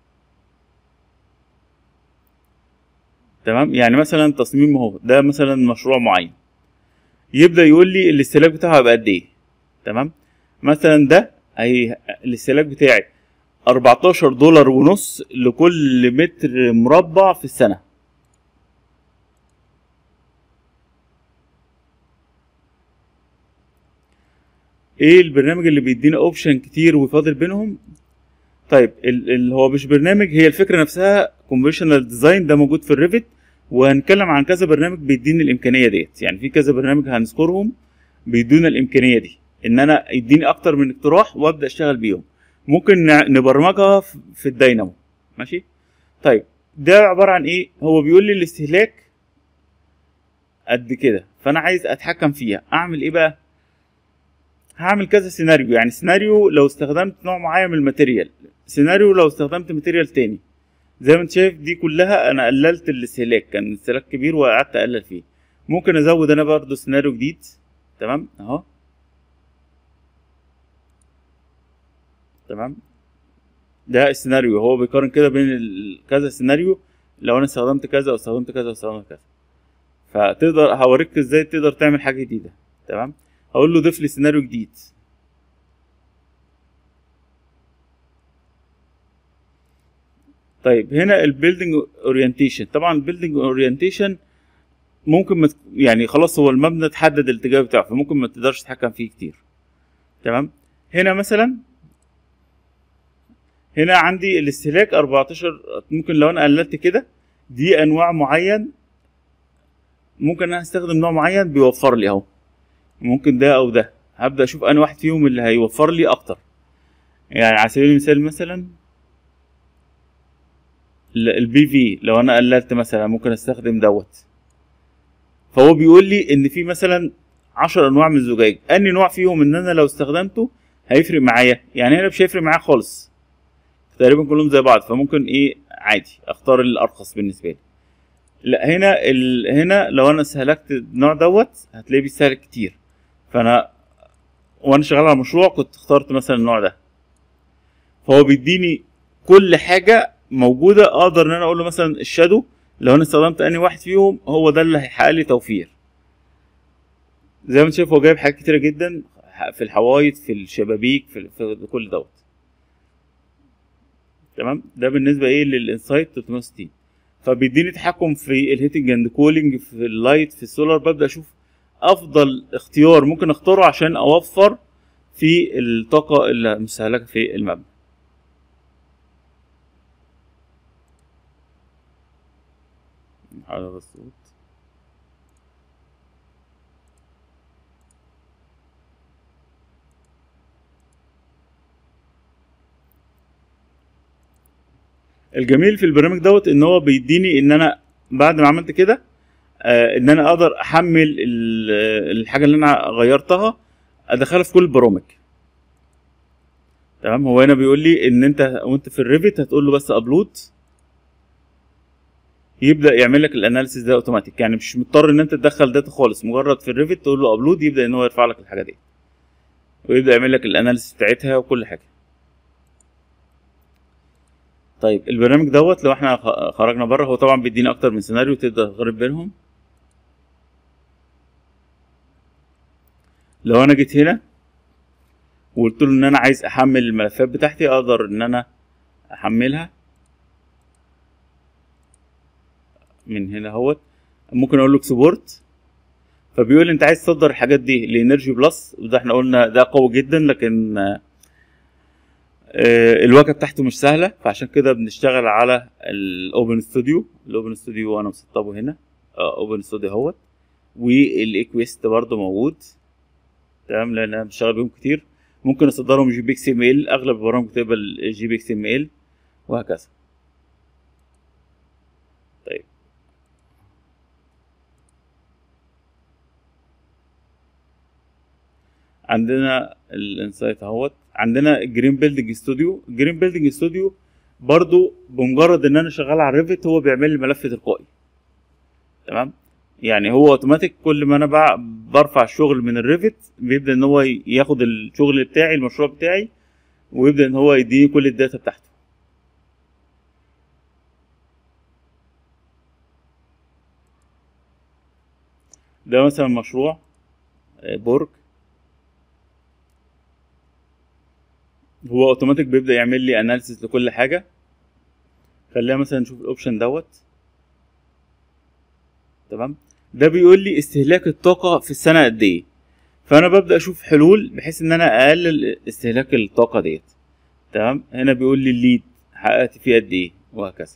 تمام يعني مثلا تصميم اهو ده مثلا مشروع معين يبدا يقول لي الاستهلاك بتاعه هيبقى قد ايه تمام مثلا ده هي الاستهلاك بتاعي 14 دولار ونص لكل متر مربع في السنه ايه البرنامج اللي بيدينا اوبشن كتير ويفاضل بينهم طيب ال- اللي هو مش برنامج هي الفكره نفسها كونفشنال ديزاين ده موجود في الريفت وهنتكلم عن كذا برنامج بيديني الامكانيه ديت يعني في كذا برنامج هنذكرهم بيدونا الامكانيه دي ان انا يديني اكتر من اقتراح وابدا اشتغل بيهم ممكن نع- نبرمجها في- في الداينامو ماشي طيب ده عباره عن ايه هو بيقول لي الاستهلاك قد كده فانا عايز اتحكم فيها اعمل ايه بقى هعمل كذا سيناريو يعني سيناريو لو استخدمت نوع معين من الماتيريال سيناريو لو استخدمت ماتيريال تاني زي ما انت شايف دي كلها انا قللت الاستهلاك كان الاستهلاك كبير وقعدت اقلل فيه ممكن ازود انا برضو سيناريو جديد تمام اهو تمام ده السيناريو هو بيقارن كده بين ال- كذا سيناريو لو انا استخدمت كذا او استخدمت كذا او استخدمت كذا فتقدر هوريك ازاي تقدر تعمل حاجه جديده تمام هقول له ضيف لي سيناريو جديد طيب هنا البيلدينج اورينتيشن طبعا البيلدينج اورينتيشن ممكن ما تك- يعني خلاص هو المبنى اتحدد الاتجاه بتاعه فممكن ما تقدرش تتحكم فيه كتير تمام هنا مثلا هنا عندي الاستهلاك 14 ممكن لو انا قللت كده دي انواع معين ممكن انا هستخدم نوع معين بيوفر لي اهو ممكن ده او ده هبدا اشوف انا واحد فيهم اللي هيوفر لي اكتر يعني على سبيل المثال مثلا البي في لو انا قللت مثلا ممكن استخدم دوت فهو بيقول لي ان في مثلا 10 انواع من الزجاج اني نوع فيهم ان انا لو استخدمته هيفرق معايا يعني هنا مش هيفرق معايا خالص تقريبا كلهم زي بعض فممكن ايه عادي اختار الارخص بالنسبه لي لا هنا ال... هنا لو انا استهلكت النوع دوت هتلاقيه بيستهلك كتير فانا وانا شغال على مشروع كنت اخترت مثلا النوع ده فهو بيديني كل حاجه موجوده اقدر ان انا اقول له مثلا الشادو لو انا استخدمت انهي واحد فيهم هو ده اللي هيحقق لي توفير زي ما انت شايف هو جايب حاجات كتيره جدا في الحوايط في الشبابيك في, في كل دوت تمام ده بالنسبه ايه للانسايت 360 فبيديني تحكم في الهيتنج اند كولينج في اللايت في السولار ببدا اشوف افضل اختيار ممكن اختاره عشان اوفر في الطاقه المستهلكه في المبنى هذا الصوت الجميل في البرنامج دوت ان هو بيديني ان انا بعد ما عملت كده آه ان انا اقدر احمل ال- الحاجه اللي انا غيرتها ادخلها في كل البرامج تمام هو هنا بيقول لي ان انت وانت في الريفت هتقول له بس ابلود يبدا يعمل لك الاناليسيس ده اوتوماتيك يعني مش مضطر ان انت تدخل داتا خالص مجرد في الريفت تقول له ابلود يبدا ان هو يرفع لك الحاجه دي ويبدا يعمل لك الاناليسيس بتاعتها وكل حاجه طيب البرنامج دوت لو احنا خ- خرجنا بره هو طبعا بيدينا اكتر من سيناريو تقدر تقارن بينهم لو انا جيت هنا وقلت له ان انا عايز احمل الملفات بتاعتي اقدر ان انا احملها من هنا اهوت ممكن اقول له اكسبورت فبيقول لي انت عايز تصدر الحاجات دي لانرجي بلس وده احنا قلنا ده قوي جدا لكن آه، آه، الواجهه بتاعته مش سهله فعشان كده بنشتغل على الاوبن ستوديو الاوبن ستوديو انا مسطبه هنا اوبن ستوديو اهوت والايكويست برضه موجود تمام لان انا بشتغل بيهم كتير ممكن اصدرهم جي بي اكس ام ال اغلب البرامج بتقبل جي بي اكس ام ال وهكذا طيب عندنا الانسايت اهوت عندنا الجرين بيلدنج ستوديو الجرين بيلدنج ستوديو برضو بمجرد ان انا شغال على الريفت هو بيعمل لي ملف تلقائي تمام يعني هو اوتوماتيك كل ما انا بع- برفع الشغل من الريفت بيبدا ان هو ي- ياخد الشغل بتاعي المشروع بتاعي ويبدا ان هو يديني كل الداتا بتاعته ده مثلا مشروع آه، برج هو اوتوماتيك بيبدا يعمل لي اناليسيس لكل حاجه خلينا مثلا نشوف الاوبشن دوت تمام ده بيقول لي استهلاك الطاقه في السنه قد ايه فانا ببدا اشوف حلول بحيث ان انا اقلل استهلاك الطاقه ديت تمام هنا بيقول لي الليد حققت فيه قد ايه وهكذا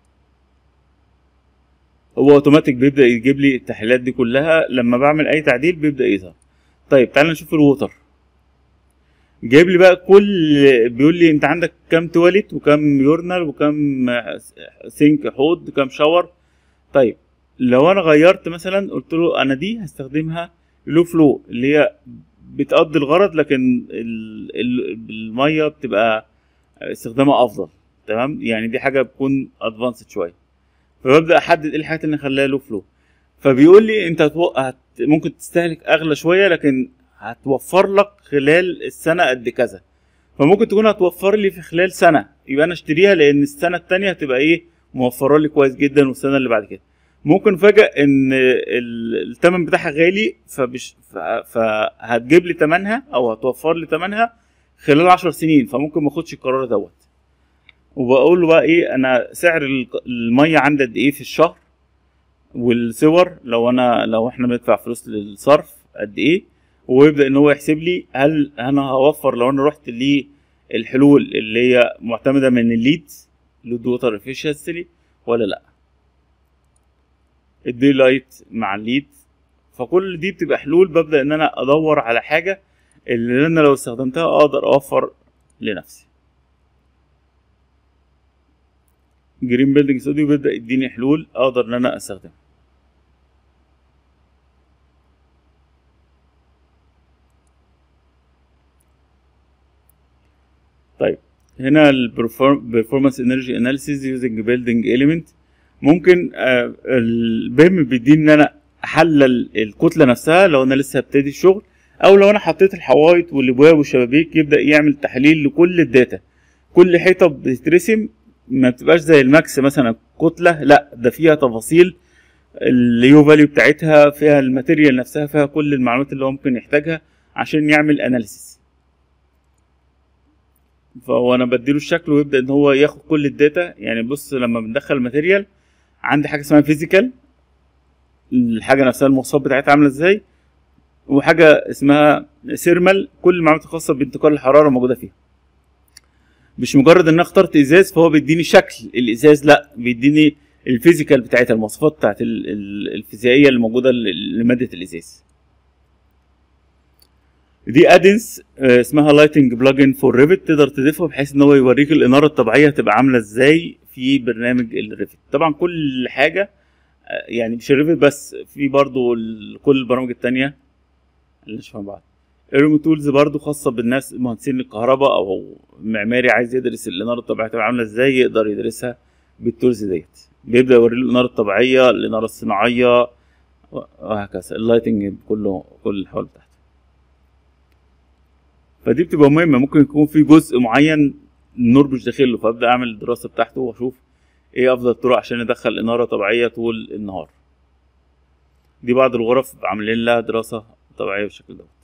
هو اوتوماتيك بيبدا يجيب لي التحليلات دي كلها لما بعمل اي تعديل بيبدا يظهر طيب تعال نشوف الووتر جايب لي بقى كل بيقول لي انت عندك كام تواليت وكام يورنال وكام سينك حوض وكام شاور طيب لو انا غيرت مثلا قلت له انا دي هستخدمها لو فلو اللي هي بتقضي الغرض لكن ال- ال- الميه بتبقى استخدامها افضل تمام يعني دي حاجه بتكون ادفانسد شويه فببدا احدد ايه الحاجات اللي اخليها لو فلو فبيقول لي انت هتو... هت... ممكن تستهلك اغلى شويه لكن هتوفر لك خلال السنه قد كذا فممكن تكون هتوفر لي في خلال سنه يبقى انا اشتريها لان السنه التانية هتبقى ايه موفره لي كويس جدا والسنه اللي بعد كده ممكن فجأة ان ال- الثمن بتاعها غالي فبش ف- فهتجيب لي ثمنها او هتوفر لي ثمنها خلال عشر سنين فممكن ما اخدش القرار دوت وبقول له بقى ايه انا سعر الق- الميه عندي قد ايه في الشهر والصور لو انا لو احنا بندفع فلوس للصرف قد ايه ويبدا ان هو يحسب لي هل انا هوفر لو انا رحت للحلول اللي هي معتمده من الليد لود ووتر افيشنسي ولا لا الدي لايت مع الليد فكل دي بتبقى حلول ببدا ان انا ادور على حاجه اللي انا لو استخدمتها اقدر اوفر لنفسي جرين بيلدينج ستوديو بيبدا يديني حلول اقدر ان انا استخدمها طيب هنا البرفورمانس انرجي اناليسيز يوزنج بيلدينج اليمنت ممكن آه، البيم بيديني ان انا احلل الكتله نفسها لو انا لسه هبتدي الشغل او لو انا حطيت الحوايط والابواب والشبابيك يبدا يعمل تحليل لكل الداتا كل حيطه بتترسم ما بتبقاش زي الماكس مثلا كتله لا ده فيها تفاصيل اليو فاليو بتاعتها فيها الماتيريال نفسها فيها كل المعلومات اللي هو ممكن يحتاجها عشان يعمل اناليسيس فهو انا بديله الشكل ويبدا ان هو ياخد كل الداتا يعني بص لما بندخل ماتيريال عندي حاجه اسمها فيزيكال الحاجه نفسها المواصفات بتاعتها عامله ازاي وحاجه اسمها سيرمال كل المعلومات الخاصه بانتقال الحراره موجوده فيها مش مجرد ان انا اخترت ازاز فهو بيديني شكل الازاز لا بيديني الفيزيكال بتاعتها المواصفات بتاعت ال- ال- الفيزيائيه اللي موجوده ل- لماده الازاز دي ادنس آه، اسمها لايتنج بلجن فور ريفت تقدر تضيفها بحيث ان هو يوريك الاناره الطبيعيه هتبقى عامله ازاي في برنامج الريفت طبعا كل حاجه آه، يعني مش الريفت بس في برضو ال- كل البرامج التانية اللي مش فاهم بعض ايرمو تولز برضو خاصه بالناس مهندسين الكهرباء او معماري عايز يدرس الاناره الطبيعيه تبقى عامله ازاي يقدر يدرسها بالتولز ديت بيبدا يوري له الاناره الطبيعيه الاناره الصناعيه وهكذا اللايتنج كله كل الحوار بتاعته فدي بتبقى مهمه ممكن يكون في جزء معين النور مش داخله فابدا اعمل الدراسه بتاعته واشوف ايه افضل الطرق عشان ادخل اناره طبيعيه طول النهار دي بعض الغرف عاملين لها دراسه طبيعيه بالشكل دوت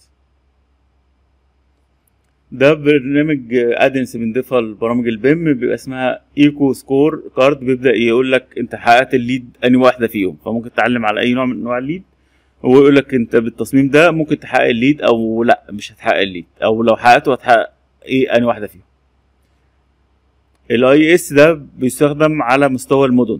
ده برنامج ادنس بنضيفها لبرامج البيم بيبقى اسمها ايكو سكور كارد بيبدا يقول لك انت حققت الليد انهي واحده فيهم فممكن تتعلم على اي نوع من انواع الليد هو يقول لك انت بالتصميم ده ممكن تحقق الليد او لا مش هتحقق الليد او لو حققته هتحقق ايه انهي واحده فيهم الاي اس ده بيستخدم على مستوى المدن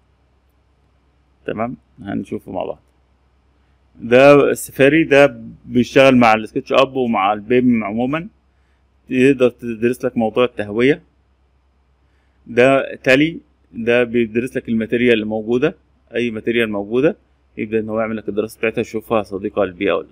تمام هنشوفه مع بعض ده السفاري ده بيشتغل مع السكتش اب ومع البيم عموما يقدر تدرس لك موضوع التهوية ده تالي ده بيدرس لك الماتيريال اللي موجودة أي ماتيريال موجودة يبدأ إن هو يعمل لك الدراسة بتاعتها يشوفها صديقة للبيئة ولا لأ.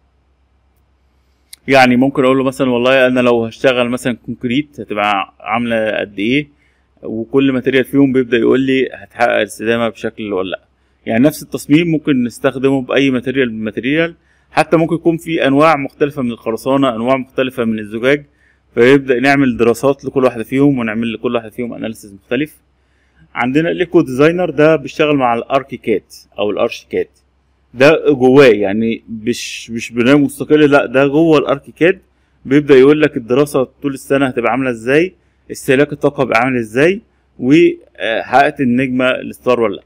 يعني ممكن أقول له مثلا والله أنا لو هشتغل مثلا كونكريت هتبقى عاملة قد إيه وكل ماتيريال فيهم بيبدأ يقول لي هتحقق الاستدامة بشكل ولا لأ يعني نفس التصميم ممكن نستخدمه بأي ماتيريال من الماتيريال حتى ممكن يكون في أنواع مختلفة من الخرسانة أنواع مختلفة من الزجاج فيبدا نعمل دراسات لكل واحده فيهم ونعمل لكل واحده فيهم اناليسيز مختلف عندنا الايكو ديزاينر ده بيشتغل مع الاركيكات او الارشيكات ده جواه يعني مش مش برنامج مستقل لا ده جوه الاركيكاد بيبدا يقول لك الدراسه طول السنه هتبقى عامله ازاي استهلاك الطاقه هيبقى عامل ازاي وحققت النجمه الستار ولا لا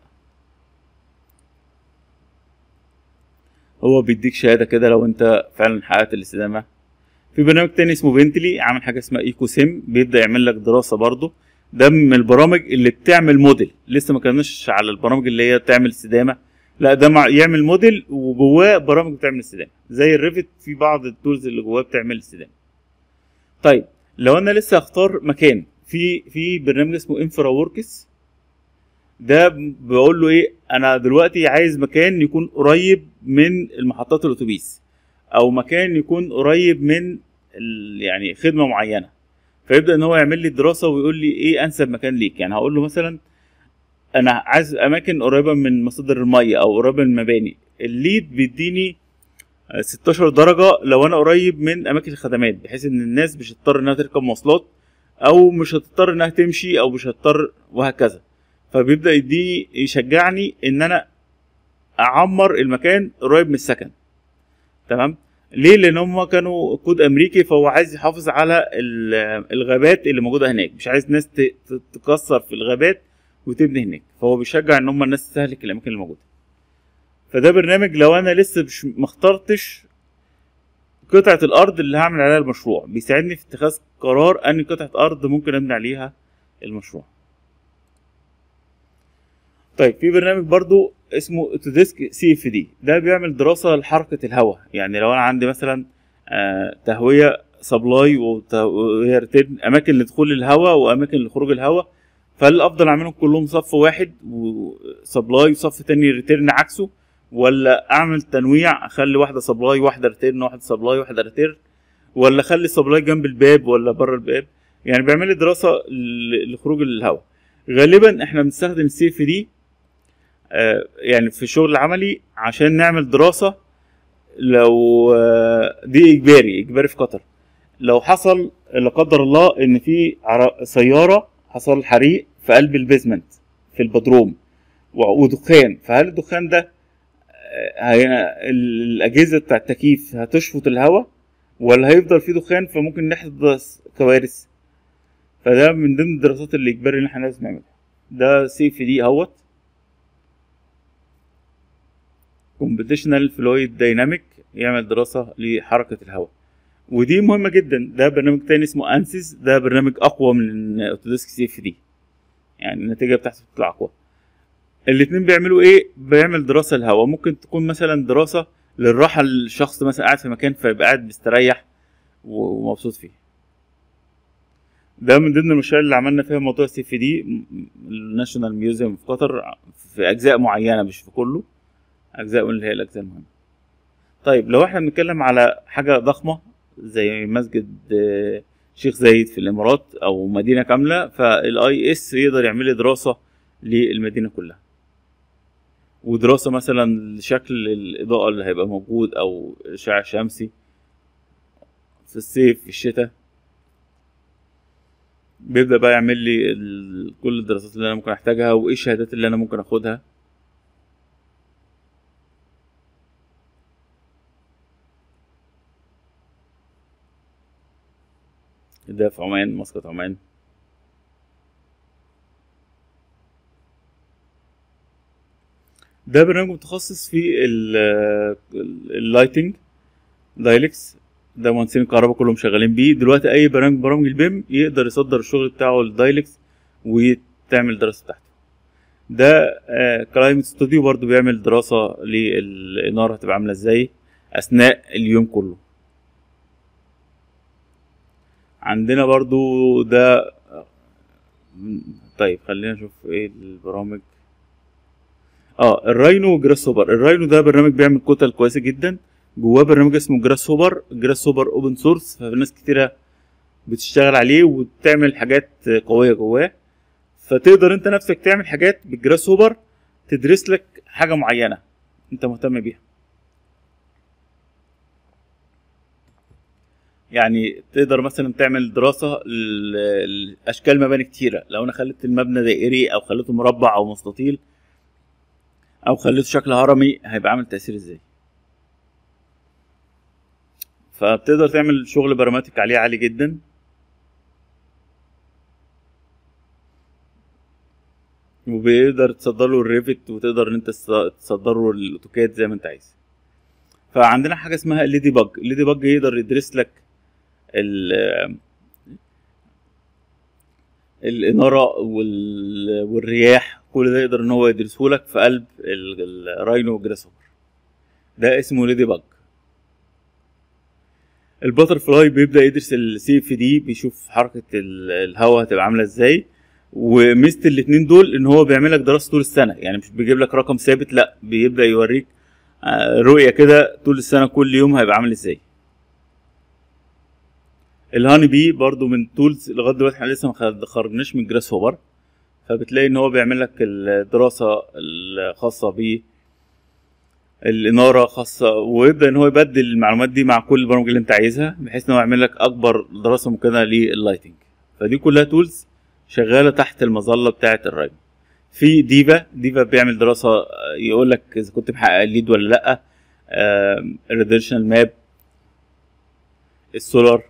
هو بيديك شهاده كده لو انت فعلا حققت الاستدامه في برنامج تاني اسمه بنتلي عامل حاجه اسمها ايكو سيم بيبدا يعمل لك دراسه برضه ده من البرامج اللي بتعمل موديل لسه ما كناش على البرامج اللي هي تعمل استدامه لا ده مع يعمل موديل وجواه برامج بتعمل استدامه زي الريفت في بعض التولز اللي جواه بتعمل استدامه طيب لو انا لسه هختار مكان في في برنامج اسمه انفرا وركس ده بقول له ايه انا دلوقتي عايز مكان يكون قريب من المحطات الاتوبيس او مكان يكون قريب من ال- يعني خدمه معينه فيبدا ان هو يعمل لي دراسه ويقول لي ايه انسب مكان ليك يعني هقول له مثلا انا عايز اماكن قريبه من مصادر الميه او قريبه من المباني الليد بيديني آه، 16 درجه لو انا قريب من اماكن الخدمات بحيث ان الناس مش هتضطر انها تركب مواصلات او مش هتضطر انها تمشي او مش هتضطر وهكذا فبيبدا يديني يشجعني ان انا اعمر المكان قريب من السكن تمام ليه لان هم كانوا كود امريكي فهو عايز يحافظ على ال- الغابات اللي موجوده هناك مش عايز ناس ت- ت- تكسر في الغابات وتبني هناك فهو بيشجع ان هم الناس تستهلك الاماكن اللي موجوده فده برنامج لو انا لسه مش ما اخترتش قطعه الارض اللي هعمل عليها المشروع بيساعدني في اتخاذ قرار اني قطعه ارض ممكن ابني عليها المشروع طيب في برنامج برضو اسمه اوتوديسك سي اف دي ده بيعمل دراسه لحركه الهواء يعني لو انا عندي مثلا آه، تهويه سبلاي وتهويه ريتيرن اماكن لدخول الهواء واماكن لخروج الهواء فالافضل اعملهم كلهم صف واحد وسبلاي وصف تاني ريتيرن عكسه ولا اعمل تنويع اخلي واحده سبلاي واحده ريتيرن واحده سبلاي واحده ريتيرن ولا اخلي السبلاي جنب الباب ولا بره الباب يعني بيعمل لي دراسه ل- لخروج الهواء غالبا احنا بنستخدم السي اف دي آه، يعني في الشغل العملي عشان نعمل دراسة لو آه، دي إجباري إجباري في قطر لو حصل لا قدر الله إن في عر- سيارة حصل حريق في قلب البيزمنت في البدروم و- ودخان فهل الدخان ده آه، هي- الأجهزة بتاع التكييف هتشفط الهواء ولا هيفضل في دخان فممكن نحدث كوارث فده من ضمن الدراسات اللي إجباري إن احنا لازم نعملها ده سي في دي اهوت كومبيتيشنال فلويد دايناميك يعمل دراسه لحركه الهواء ودي مهمه جدا ده برنامج تاني اسمه انسيس ده برنامج اقوى من اوتوديسك سي اف دي يعني النتيجه بتاعته بتطلع اقوى الاتنين بيعملوا ايه بيعمل دراسه الهواء ممكن تكون مثلا دراسه للراحه الشخص مثلا قاعد في مكان فيبقى قاعد مستريح ومبسوط فيه ده من ضمن المشاريع اللي عملنا فيها موضوع السي في دي الناشونال ميوزيوم في قطر في اجزاء معينه مش في كله اجزاء من اللي هي الاجزاء المهمه طيب لو احنا بنتكلم على حاجه ضخمه زي مسجد آه، شيخ زايد في الامارات او مدينه كامله فالاي اس يقدر يعمل لي دراسه للمدينه كلها ودراسه مثلا لشكل الاضاءه اللي هيبقى موجود او اشعاع شمسي في الصيف في الشتاء بيبدا بقى يعمل لي ال- كل الدراسات اللي انا ممكن احتاجها وايه الشهادات اللي انا ممكن اخدها ده في عمان مسقط عمان ده برنامج متخصص في ال- ال- اللايتنج دايلكس ده مهندسين الكهرباء كلهم شغالين بيه دلوقتي اي برنامج برامج البيم يقدر يصدر الشغل بتاعه للدايلكس وتعمل دراسه تحته ده كلايمت ستوديو برضو بيعمل دراسه للاناره هتبقى عامله ازاي اثناء اليوم كله عندنا برضو ده طيب خلينا نشوف ايه البرامج اه الراينو وجراس هوبر الراينو ده برنامج بيعمل كتل كويسه جدا جواه برنامج اسمه جراس هوبر جراس هوبر اوبن سورس فناس كتيره بتشتغل عليه وتعمل حاجات قويه جواه فتقدر انت نفسك تعمل حاجات بالجراس هوبر تدرس لك حاجه معينه انت مهتم بيها يعني تقدر مثلا تعمل دراسه ل- لاشكال مباني كتيره لو انا خليت المبنى دائري او خليته مربع او مستطيل او خليته شكل هرمي هيبقى عامل تاثير ازاي فبتقدر تعمل شغل براماتيك عليه عالي جدا وبيقدر تصدر له الريفت وتقدر ان انت تص- تصدر له الاوتوكاد زي ما انت عايز فعندنا حاجه اسمها الليدي باج الليدي باج يقدر يدرس لك ال- الاناره وال- والرياح كل ده يقدر ان هو يدرسه لك في قلب ال- الراينو جراس هوبر ده اسمه ليدي باج الباتر فلاي بيبدا يدرس السي اف دي بيشوف حركه ال- الهواء هتبقى عامله ازاي وميزه الاتنين دول ان هو بيعمل لك دراسه طول السنه يعني مش بيجيب لك رقم ثابت لا بيبدا يوريك آه، رؤيه كده طول السنه كل يوم هيبقى عامل ازاي الهاني بي برضو من تولز لغايه دلوقتي احنا لسه ما خد- خرجناش من جراس هوبر فبتلاقي ان هو بيعمل لك الدراسه الخاصه ب الاناره خاصه ويبدا ان هو يبدل المعلومات دي مع كل البرامج اللي انت عايزها بحيث ان هو يعمل لك اكبر دراسه ممكنه لللايتنج فدي كلها تولز شغاله تحت المظله بتاعه الرايم في ديفا ديفا بيعمل دراسه آه، يقول لك اذا كنت محقق الليد ولا لا الريديشنال ماب السولار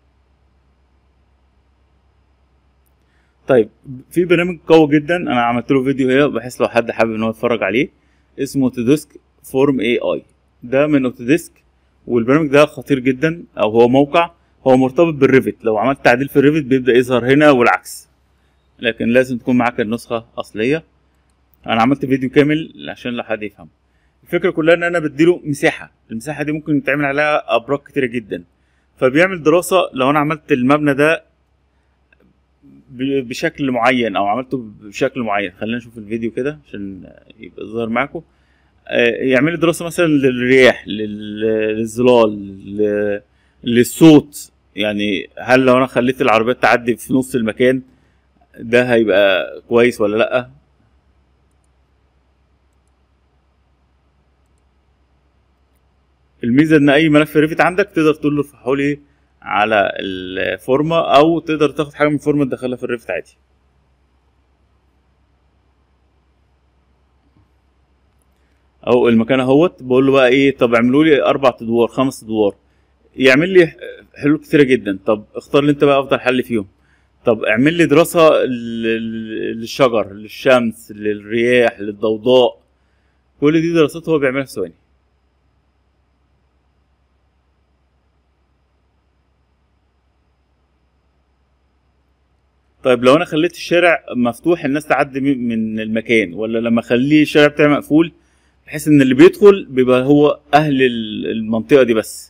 طيب في برنامج قوي جدا انا عملت له فيديو هنا بحيث لو حد حابب ان هو يتفرج عليه اسمه اوتوديسك فورم اي اي ده من اوتوديسك والبرنامج ده خطير جدا او هو موقع هو مرتبط بالريفت لو عملت تعديل في الريفت بيبدا يظهر هنا والعكس لكن لازم تكون معاك النسخه اصليه انا عملت فيديو كامل عشان لو حد يفهم الفكره كلها ان انا بديله مساحه المساحه دي ممكن يتعمل عليها ابراج كتيره جدا فبيعمل دراسه لو انا عملت المبنى ده ب- بشكل معين او عملته بشكل معين خلينا نشوف الفيديو كده عشان يبقى ظاهر معاكم آه، يعمل لي دراسه مثلا للرياح لل- للظلال ل- للصوت يعني هل لو انا خليت العربيات تعدي في نص المكان ده هيبقى كويس ولا لا الميزه ان اي ملف ريفت عندك تقدر تقول له ارفعه لي على الفورمه او تقدر تاخد حاجه من الفورمه تدخلها في الريفت عادي او المكان اهوت بقول له بقى ايه طب اعملوا لي اربع ادوار خمس ادوار يعمل لي حلول كتيره جدا طب اختار لي انت بقى افضل حل فيهم طب اعمل لي دراسه لل- للشجر للشمس للرياح للضوضاء كل دي دراسات هو بيعملها في ثواني طيب لو انا خليت الشارع مفتوح الناس تعدي من من المكان ولا لما اخليه الشارع بتاعي مقفول بحيث ان اللي بيدخل بيبقى هو اهل ال- المنطقه دي بس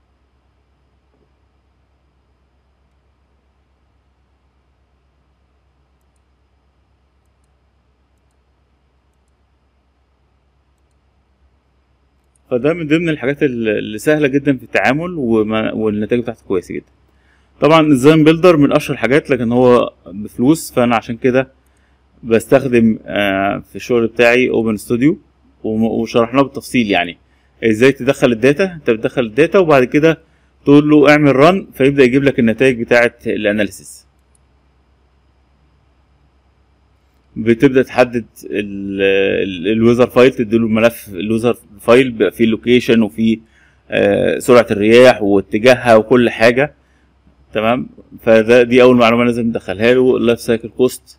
فده من ضمن الحاجات ال- اللي سهله جدا في التعامل وما والنتائج بتاعته كويسه جدا طبعا الديزاين بيلدر من اشهر الحاجات لكن هو بفلوس فانا عشان كده بستخدم آه، في الشغل بتاعي اوبن ستوديو وشرحناه بالتفصيل يعني ازاي تدخل الداتا انت بتدخل الداتا وبعد كده تقول له اعمل رن فيبدا يجيب لك النتائج بتاعه الاناليسيس بتبدا تحدد الويزر فايل تديله الملف الويزر فايل بيبقى فيه اللوكيشن وفيه آه، سرعه الرياح واتجاهها وكل حاجه تمام فده دي اول معلومه لازم ندخلها له اللايف سايكل كوست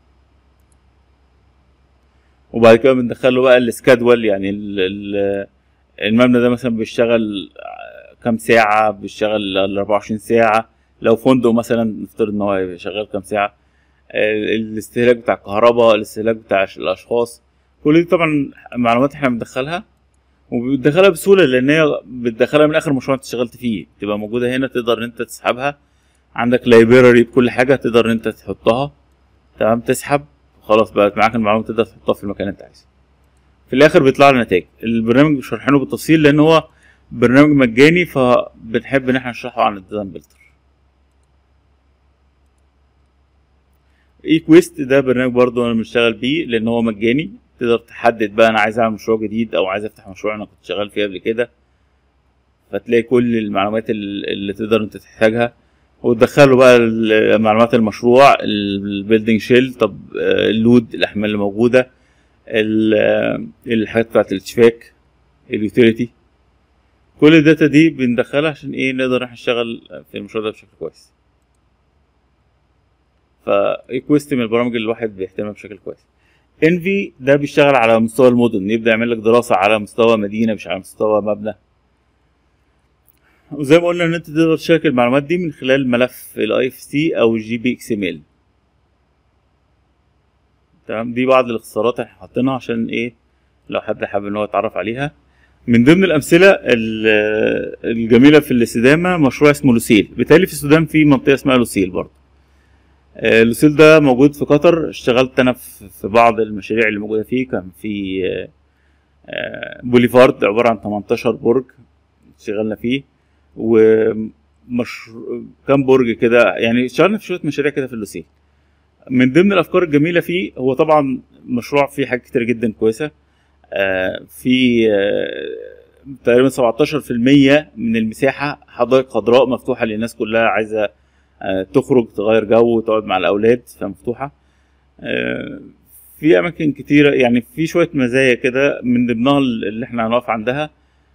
وبعد كده بندخل له بقى السكادول يعني ال- ال- المبنى ده مثلا بيشتغل كام ساعة بيشتغل ال 24 ساعة لو فندق مثلا نفترض ان هو هيبقى شغال كام ساعة ال- الاستهلاك بتاع الكهرباء الاستهلاك بتاع الاشخاص كل دي طبعا معلومات احنا بندخلها وبتدخلها بسهولة لان هي بتدخلها من اخر مشروع انت اشتغلت فيه تبقى موجودة هنا تقدر ان انت تسحبها عندك لايبراري بكل حاجة تقدر ان انت تحطها تمام تسحب خلاص بقت معاك المعلومة تقدر تحطها في المكان اللي انت عايزه في الاخر بيطلع لنا نتائج البرنامج مش شارحينه بالتفصيل لان هو برنامج مجاني فبنحب ان احنا نشرحه عن الديزاين بيلدر اي كويست ده برنامج برضه انا بشتغل بيه لان هو مجاني تقدر تحدد بقى انا عايز اعمل مشروع جديد او عايز افتح مشروع انا كنت شغال فيه قبل كده فتلاقي كل المعلومات ال- اللي تقدر انت تحتاجها وتدخله بقى ال- معلومات المشروع البيلدينج شيل طب آه، اللود الاحمال اللي موجوده ال- آه، الحاجات بتاعت الاشتباك اليوتيليتي كل الداتا دي بندخلها عشان ايه نقدر احنا نشتغل في المشروع ده بشكل كويس فايكويست من البرامج اللي الواحد بيهتم بشكل كويس انفي ده بيشتغل على مستوى المدن يبدا يعمل لك دراسه على مستوى مدينه مش على مستوى مبنى وزي ما قلنا ان انت تقدر تشارك المعلومات دي من خلال ملف الاي اف سي او الجي بي اكس ام ال تمام دي بعض الاختصارات احنا حاطينها عشان ايه لو حد حابب ان هو يتعرف عليها من ضمن الامثله ال- الجميله في الاستدامه مشروع اسمه لوسيل بالتالي في السودان في منطقه اسمها لوسيل برضه آه، لوسيل ده موجود في قطر اشتغلت انا في في بعض المشاريع اللي موجوده فيه كان في آه، آه، بوليفارد عباره عن 18 برج اشتغلنا فيه ومش كام برج كده يعني اشتغلنا في شويه مشاريع كده في اللوسيل من ضمن الافكار الجميله فيه هو طبعا مشروع فيه حاجات كتير جدا كويسه آه، في آه، تقريبا 17% من المساحه حدائق خضراء مفتوحه للناس كلها عايزه آه، تخرج تغير جو وتقعد مع الاولاد فمفتوحه آه، في اماكن كتيره يعني في شويه مزايا كده من ضمنها اللي احنا هنقف عندها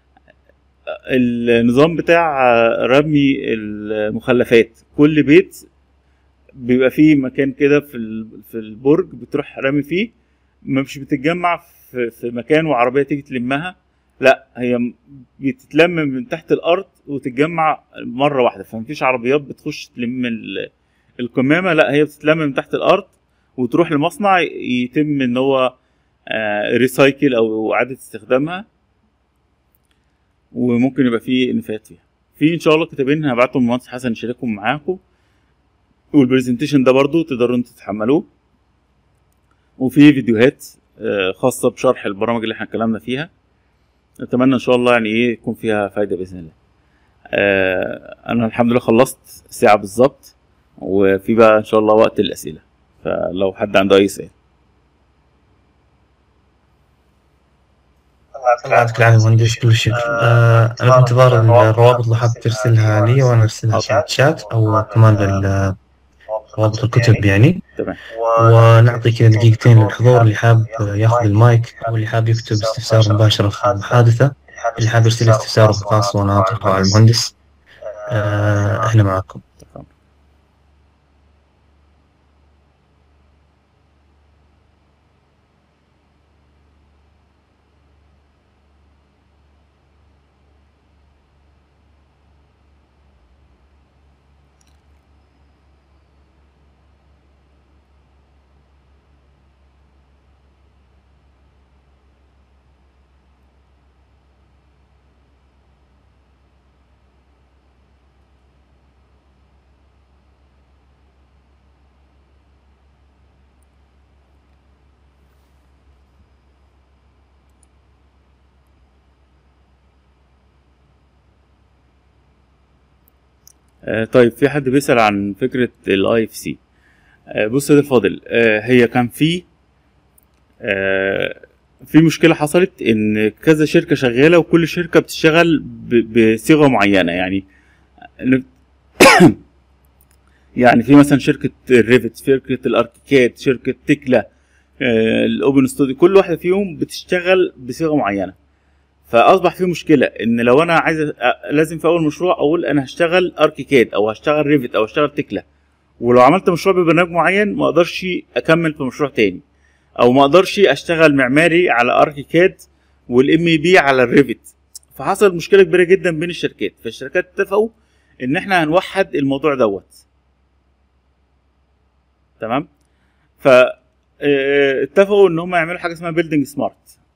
النظام بتاع رمي المخلفات كل بيت بيبقى فيه مكان كده في ال- في البرج بتروح رامي فيه مش بتتجمع في, في مكان وعربيه تيجي تلمها لا هي م- بتتلم من تحت الارض وتتجمع مره واحده فمفيش عربيات بتخش تلم ال- القمامه لا هي بتتلم من تحت الارض وتروح لمصنع يتم ان هو ريسايكل او اعاده استخدامها وممكن يبقى فيه نفايات فيها في ان شاء الله كتابين هبعتهم للمهندس حسن يشاركهم معاكم والبرزنتيشن ده برضو تقدروا انتوا تتحملوه وفي فيديوهات آه، خاصة بشرح البرامج اللي احنا اتكلمنا فيها اتمنى ان شاء الله يعني ايه يكون فيها فايدة باذن الله آه، انا الحمد لله خلصت ساعة بالظبط وفي بقى ان شاء الله وقت الاسئلة فلو حد عنده اي سؤال الله يعطيك العافية مهندس كل الشكر آه أنا في انتظار الروابط اللي حاب ترسلها لي وأنا أرسلها في الشات أو كمان بال- روابط الكتب يعني تمام ونعطي كذا دقيقتين للحضور اللي حاب ياخذ المايك أو اللي حاب يكتب استفسار مباشرة في المحادثة اللي حاب يرسل استفسار خاص وأنا أطرحه على المهندس آه أهلا معكم تمام. آه طيب في حد بيسأل عن فكرة الاي اف سي بص يا سيدي الفاضل آه هي كان في آه في مشكلة حصلت ان كذا شركة شغالة وكل شركة بتشتغل ب- بصيغة معينة يعني يعني في مثلا شركة الريفت شركة الاركيكاد شركة تكلا آه، الاوبن ستوديو كل واحدة فيهم بتشتغل بصيغة معينة فاصبح في مشكله ان لو انا عايز أ- لازم في اول مشروع اقول انا هشتغل اركيكاد او هشتغل ريفت او هشتغل تكلا ولو عملت مشروع ببرنامج معين ما اقدرش اكمل في مشروع تاني او ما اقدرش اشتغل معماري على اركيكاد والام بي على الريفت فحصل مشكله كبيره جدا بين الشركات فالشركات اتفقوا ان احنا هنوحد الموضوع دوت تمام ف آه، اتفقوا ان هم يعملوا حاجه اسمها بيلدينج سمارت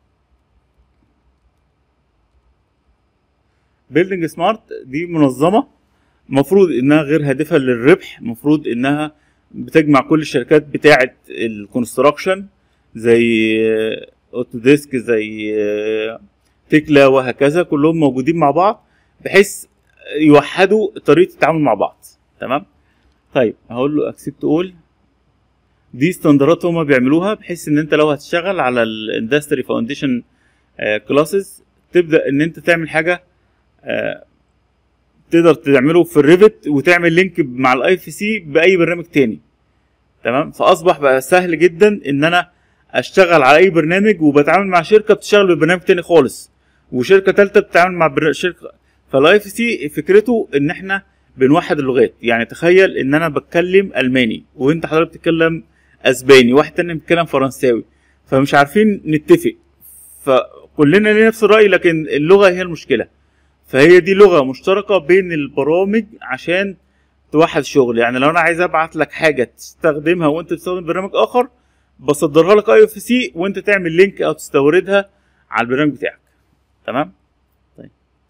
بيلدينج سمارت دي منظمه مفروض انها غير هادفه للربح مفروض انها بتجمع كل الشركات بتاعه الكونستراكشن زي آه، اوتوديسك زي آه، تكلا وهكذا كلهم موجودين مع بعض بحيث يوحدوا طريقه التعامل مع بعض تمام طيب هقول له اكسبت اول دي استندرات هما بيعملوها بحيث ان انت لو هتشتغل على الاندستري فاونديشن كلاسز تبدا ان انت تعمل حاجه آه، تقدر تعمله في الريفت وتعمل لينك مع الاي في سي باي برنامج تاني تمام فاصبح بقى سهل جدا ان انا اشتغل على اي برنامج وبتعامل مع شركه بتشتغل ببرنامج تاني خالص وشركه ثالثه بتتعامل مع برن- شركه فالاي في سي فكرته ان احنا بنوحد اللغات يعني تخيل ان انا بتكلم الماني وانت حضرتك بتتكلم اسباني واحد تاني بيتكلم فرنساوي فمش عارفين نتفق فكلنا لنا نفس الراي لكن اللغه هي المشكله فهي دي لغه مشتركه بين البرامج عشان توحد الشغل يعني لو انا عايز ابعت لك حاجه تستخدمها وانت بتستخدم برنامج اخر بصدرها لك اي اف سي وانت تعمل لينك او تستوردها على البرنامج بتاعك تمام طيب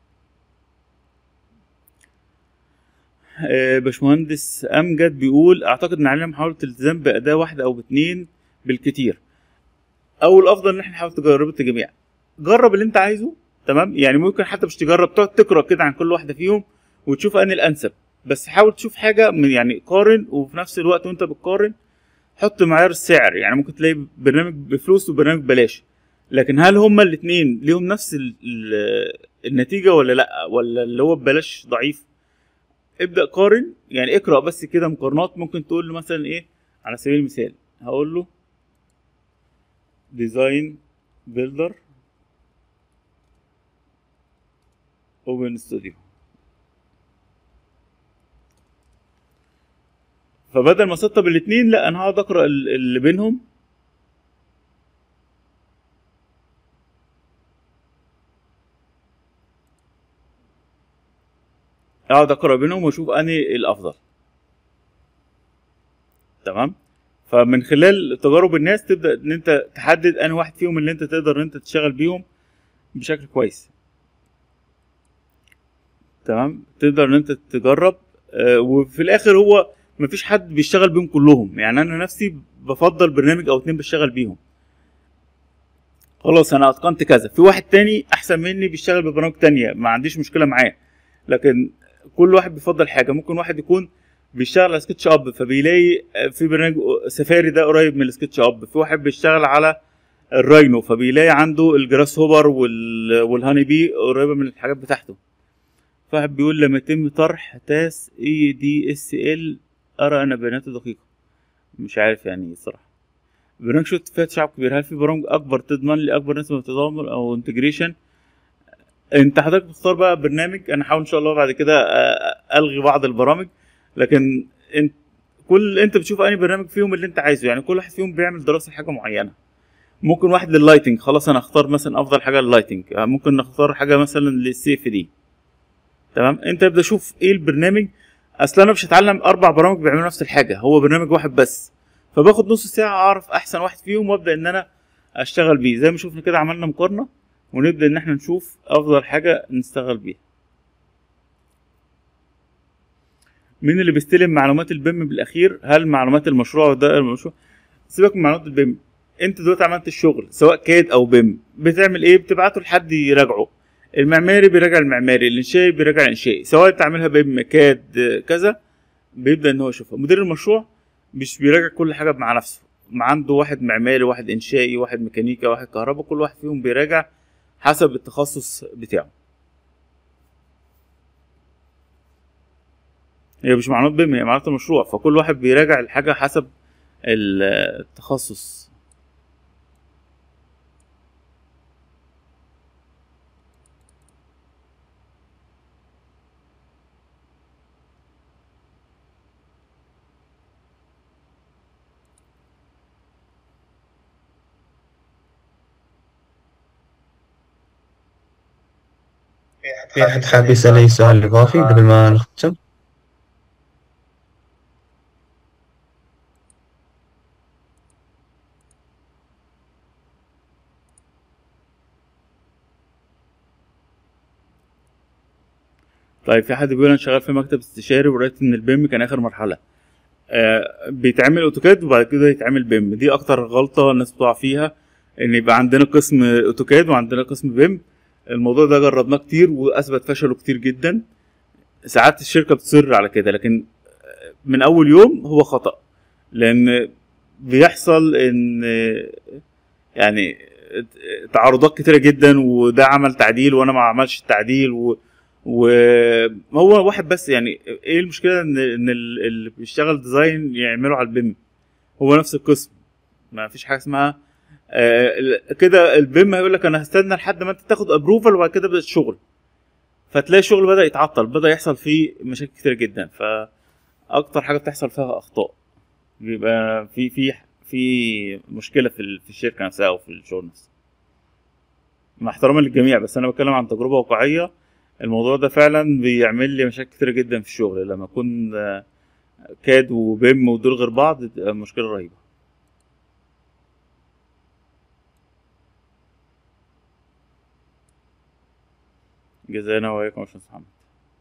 آه، باشمهندس امجد بيقول اعتقد ان علينا محاوله الالتزام باداه واحده او باتنين بالكتير او الافضل ان احنا نحاول تجرب الجميع جرب اللي انت عايزه تمام يعني ممكن حتى مش تجرب تقعد تقرا كده عن كل واحده فيهم وتشوف ان الانسب بس حاول تشوف حاجه من يعني قارن وفي نفس الوقت وانت بتقارن حط معيار السعر يعني ممكن تلاقي برنامج بفلوس وبرنامج ببلاش لكن هل هما الاثنين ليهم نفس ال- ال- النتيجه ولا لا ولا اللي هو ببلاش ضعيف ابدا قارن يعني اقرا بس كده مقارنات ممكن تقول له مثلا ايه على سبيل المثال هقول له ديزاين بيلدر اوبن ستوديو فبدل ما اسطب الاثنين لا انا هقعد اقرا ال- اللي بينهم اقعد اقرا بينهم واشوف انهي الافضل تمام فمن خلال تجارب الناس تبدا ان انت تحدد انهي واحد فيهم اللي انت تقدر ان انت تشتغل بيهم بشكل كويس تمام تقدر ان انت تجرب آه، وفي الاخر هو مفيش حد بيشتغل بيهم كلهم يعني انا نفسي بفضل برنامج او اتنين بشتغل بيهم خلاص انا اتقنت كذا في واحد تاني احسن مني بيشتغل ببرامج تانية ما عنديش مشكله معاه لكن كل واحد بيفضل حاجه ممكن واحد يكون بيشتغل على سكتش اب فبيلاقي في برنامج سفاري ده قريب من السكتش اب في واحد بيشتغل على الراينو فبيلاقي عنده الجراس هوبر وال... والهاني بي قريبه من الحاجات بتاعته فواحد بيقول لما يتم طرح تاس اي دي اس ال ارى ان بياناته دقيقه مش عارف يعني ايه الصراحه برنامج شفت فيها شعب كبير هل في برامج اكبر تضمن لي اكبر نسبه تضامن او انتجريشن انت حضرتك بتختار بقى برنامج انا هحاول ان شاء الله بعد كده آه، الغي بعض البرامج لكن انت كل انت بتشوف انهي برنامج فيهم اللي انت عايزه يعني كل واحد فيهم بيعمل دراسه لحاجه معينه ممكن واحد لللايتنج خلاص انا اختار مثلا افضل حاجه لللايتنج آه، ممكن نختار حاجه مثلا للسي اف دي تمام انت ابدا شوف ايه البرنامج اصل انا مش هتعلم اربع برامج بيعملوا نفس الحاجه هو برنامج واحد بس فباخد نص ساعه اعرف احسن واحد فيهم وابدا ان انا اشتغل بيه زي ما شفنا كده عملنا مقارنه ونبدا ان احنا نشوف افضل حاجه نشتغل بيها مين اللي بيستلم معلومات البيم بالاخير هل معلومات المشروع ده المشروع سيبك من معلومات البيم انت دلوقتي عملت الشغل سواء كاد او بيم بتعمل ايه بتبعته لحد يراجعه المعماري بيراجع المعماري الانشائي بيراجع الانشائي سواء تعملها بام كاد آه، كذا بيبدا ان هو يشوفها مدير المشروع مش بيراجع كل حاجه مع نفسه ما عنده واحد معماري واحد انشائي واحد ميكانيكا واحد كهرباء كل واحد فيهم بيراجع حسب التخصص بتاعه هي مش معلومات بيم هي معلومات المشروع فكل واحد بيراجع الحاجة حسب التخصص في أحد حاب يسأل أي سؤال إضافي قبل ما نختم؟ طيب في حد بيقول انا شغال في مكتب استشاري ورأيت ان البيم كان اخر مرحله آه بيتعمل اوتوكاد وبعد كده يتعمل بيم دي اكتر غلطه الناس بتقع فيها ان يبقى عندنا قسم اوتوكاد وعندنا قسم بيم الموضوع ده جربناه كتير واثبت فشله كتير جدا ساعات الشركه بتصر على كده لكن من اول يوم هو خطا لان بيحصل ان يعني تعارضات كتيره جدا وده عمل تعديل وانا ما عملش التعديل و وهو واحد بس يعني ايه المشكله ان ان ال- اللي بيشتغل ديزاين يعمله على البيم هو نفس القسم ما فيش حاجه اسمها آه، ال- كده البيم هيقول لك انا هستنى لحد ما انت تاخد ابروفال وبعد كده بدا الشغل فتلاقي الشغل بدا يتعطل بدا يحصل فيه مشاكل كتير جدا فاكتر حاجه بتحصل فيها اخطاء بيبقى في في في مشكله في ال- في الشركه نفسها او في الشغل نفسه مع احترامي للجميع بس انا بتكلم عن تجربه واقعيه الموضوع ده فعلا بيعمل لي مشاكل كتيرة جدا في الشغل لما اكون آه، كاد وبيم ودول غير بعض تبقى مشكله رهيبه جزانا وإياكم يا باشمهندس محمد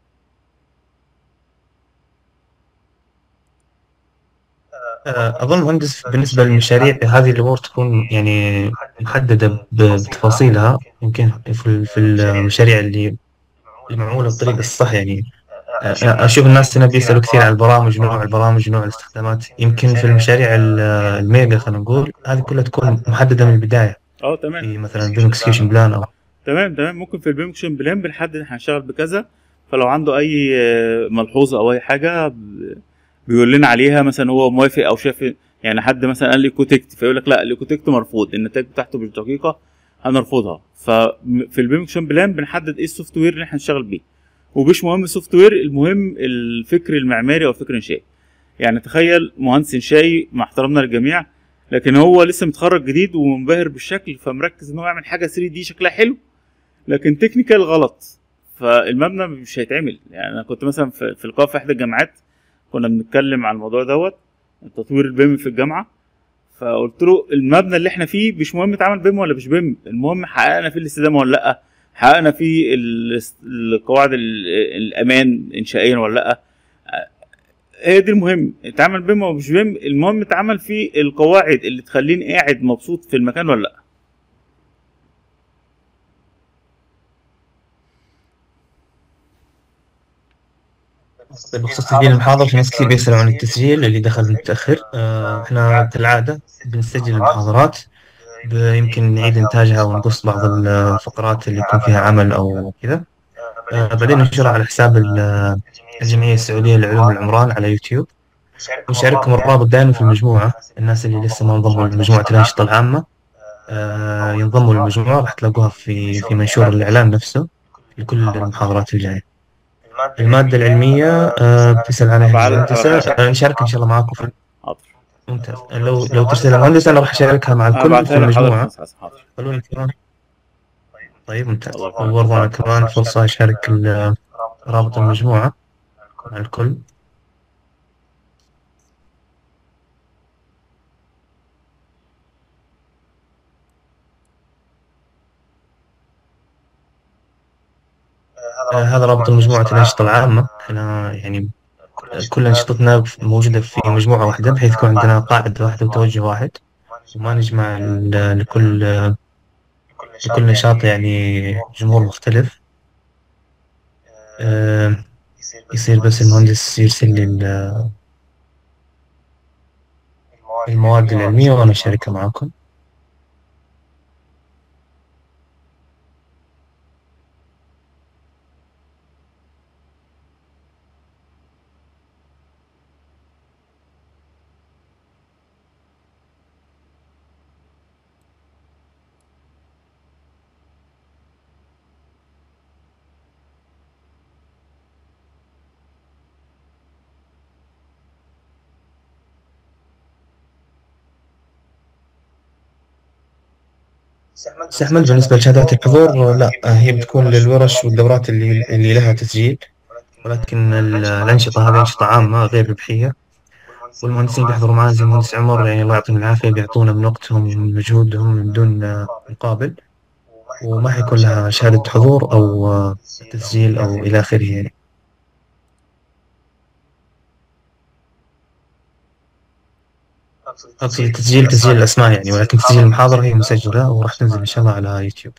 آه، أظن مهندس بالنسبة للمشاريع هذه الأمور تكون يعني محددة ب- بتفاصيلها يمكن في ال- في المشاريع اللي اللي معمولة بالطريقة الصح يعني آه، أشوف الناس هنا بيسألوا كثير عن البرامج نوع البرامج نوع الاستخدامات يمكن في المشاريع ال- الميجا خلينا نقول هذه كلها تكون محددة من البداية اه تمام في مثلا بين اكسكيوشن بلان أو تمام تمام ممكن في البيمكشن بلان بنحدد احنا هنشتغل بكذا فلو عنده اي آه، ملحوظه او اي حاجه ب- بيقول لنا عليها مثلا هو موافق او شاف يعني حد مثلا قال لي كوتكت فيقول لك لا الايكوتكت مرفوض النتائج بتاعته مش دقيقه هنرفضها ففي البيمكشن بلان بنحدد ايه السوفت وير اللي احنا هنشتغل بيه ومش مهم السوفت وير المهم الفكر المعماري او الفكر الانشائي يعني تخيل مهندس انشائي مع احترامنا للجميع لكن هو لسه متخرج جديد ومنبهر بالشكل فمركز ان هو يعمل حاجه 3 دي شكلها حلو لكن تكنيكال غلط فالمبنى مش هيتعمل يعني انا كنت مثلا في, في لقاء في احدى الجامعات كنا بنتكلم عن الموضوع دوت تطوير البيم في الجامعه فقلت له المبنى اللي احنا فيه مش مهم اتعمل بيم ولا مش بيم المهم حققنا فيه الاستدامه ولا لا حققنا فيه ال- القواعد ال- الامان انشائيا ولا لا هي دي المهم اتعمل بيم ولا مش بيم المهم اتعمل فيه القواعد اللي تخليني قاعد مبسوط في المكان ولا لا طيب بخصوص تسجيل المحاضرة في ناس كثير بيسألوا عن التسجيل اللي دخل متأخر آه، احنا كالعادة بنسجل المحاضرات ب- يمكن نعيد إنتاجها ونقص بعض الفقرات اللي يكون فيها عمل أو كذا آه، بعدين ننشرها على حساب ال- الجمعية السعودية لعلوم العمران على يوتيوب ونشارككم الرابط دائما في المجموعة الناس اللي لسه ما انضموا لمجموعة الأنشطة العامة آه، ينضموا للمجموعة راح تلاقوها في في منشور الإعلان نفسه لكل المحاضرات الجاية المادة العلمية آه، بتسأل عنها بعد- الهندسة آه، نشارك إن شاء الله معاكم في حاضر ممتاز لو لو ترسل المهندس أنا راح أشاركها مع الكل ابعتها في لك حاضر المجموعة بس حسن، حاضر خلوني كمان طيب ممتاز الله يبارك. وبرضه أنا كمان فرصة أشارك ال- رابط المجموعة مع الكل آه، هذا رابط المجموعة الأنشطة العامة احنا يعني كل أنشطتنا موجودة في مجموعة واحدة بحيث يكون عندنا قاعدة واحدة وتوجه واحد وما نجمع ال- لكل لكل نشاط يعني جمهور مختلف آه، يصير بس المهندس يرسل لي ال- المواد العلمية وأنا أشاركها معكم بس أحمد بالنسبة لشهادات الحضور لا هي بتكون للورش والدورات اللي اللي لها تسجيل ولكن ال- الأنشطة هذه أنشطة عامة غير ربحية والمهندسين بيحضروا معنا زي المهندس عمر يعني الله يعطيهم العافية بيعطونا من وقتهم ومن مجهودهم من دون آه، مقابل وما حيكون لها شهادة حضور أو آه، تسجيل أو إلى آخره يعني أقصد تسجيل تسجيل الأسماء يعني ولكن تسجيل المحاضرة هي مسجلة وراح تنزل إن شاء الله على يوتيوب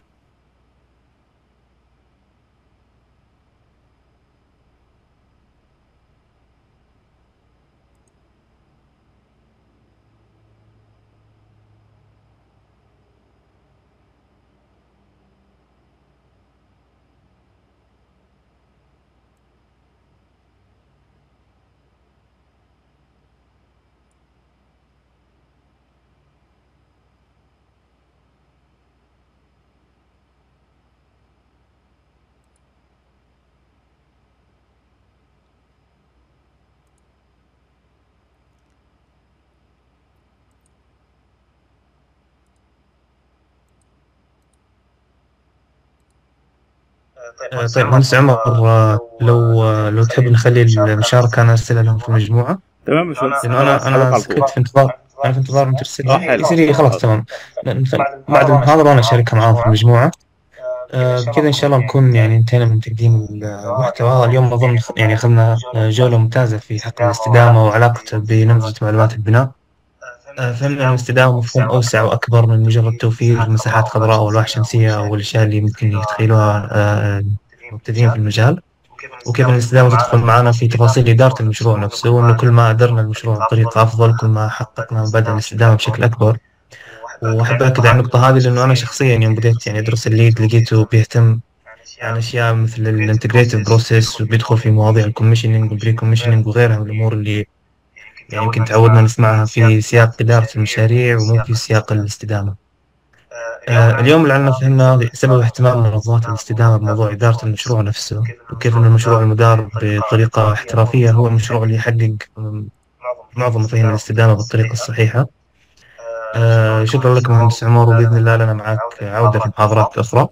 آه، طيب مهندس عمر آه، لو آه، لو تحب نخلي المشاركة أنا أرسلها لهم في المجموعة تمام يا باشمهندس لأنه أنا هسألك على أنا طول. سكت في انتظار أنا في انتظار أن ترسل آه، لي حلو. يصير لي خلاص تمام نخل- بعد المحاضرة أنا أشاركها معاهم في المجموعة آه، بكذا إن شاء الله نكون يعني انتهينا من تقديم المحتوى اليوم أظن يعني أخذنا آه، جولة ممتازة في حق الاستدامة وعلاقته بنمذجة معلومات البناء آه، فهمنا أن الاستدامة مفهوم أوسع وأكبر من مجرد توفير مساحات خضراء وألواح شمسية أو الأشياء اللي ممكن يتخيلوها آه، المبتدئين في المجال وكيف أن الاستدامة تدخل معنا في تفاصيل إدارة المشروع نفسه وأنه كل ما أدرنا المشروع بطريقة أفضل كل ما حققنا مبادئ الاستدامة بشكل أكبر وأحب أكد على النقطة هذه لأنه أنا شخصيا يوم بديت يعني أدرس الليد لقيته بيهتم عن أشياء مثل الانتجريتيف بروسيس وبيدخل في مواضيع الكوميشننج والبري كوميشننج وغيرها من الأمور اللي يعني يمكن تعودنا نسمعها في سياق إدارة المشاريع ومو في سياق الاستدامة. آه، اليوم لعلنا فهمنا سبب اهتمام منظمات الاستدامة بموضوع إدارة المشروع نفسه وكيف أن المشروع المدار بطريقة احترافية هو المشروع اللي يحقق م- معظم مفاهيم الاستدامة بالطريقة الصحيحة. آه، شكرا لك مهندس عمر وبإذن الله لنا معك عودة في محاضرات أخرى.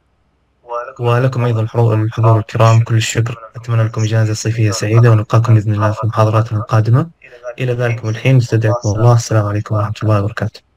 ولكم أيضا الحضور الحضور الكرام كل الشكر أتمنى لكم إجازة صيفية سعيدة ونلقاكم بإذن الله في محاضراتنا القادمة إلى ذلك والحين نستودعكم الله السلام عليكم ورحمة الله وبركاته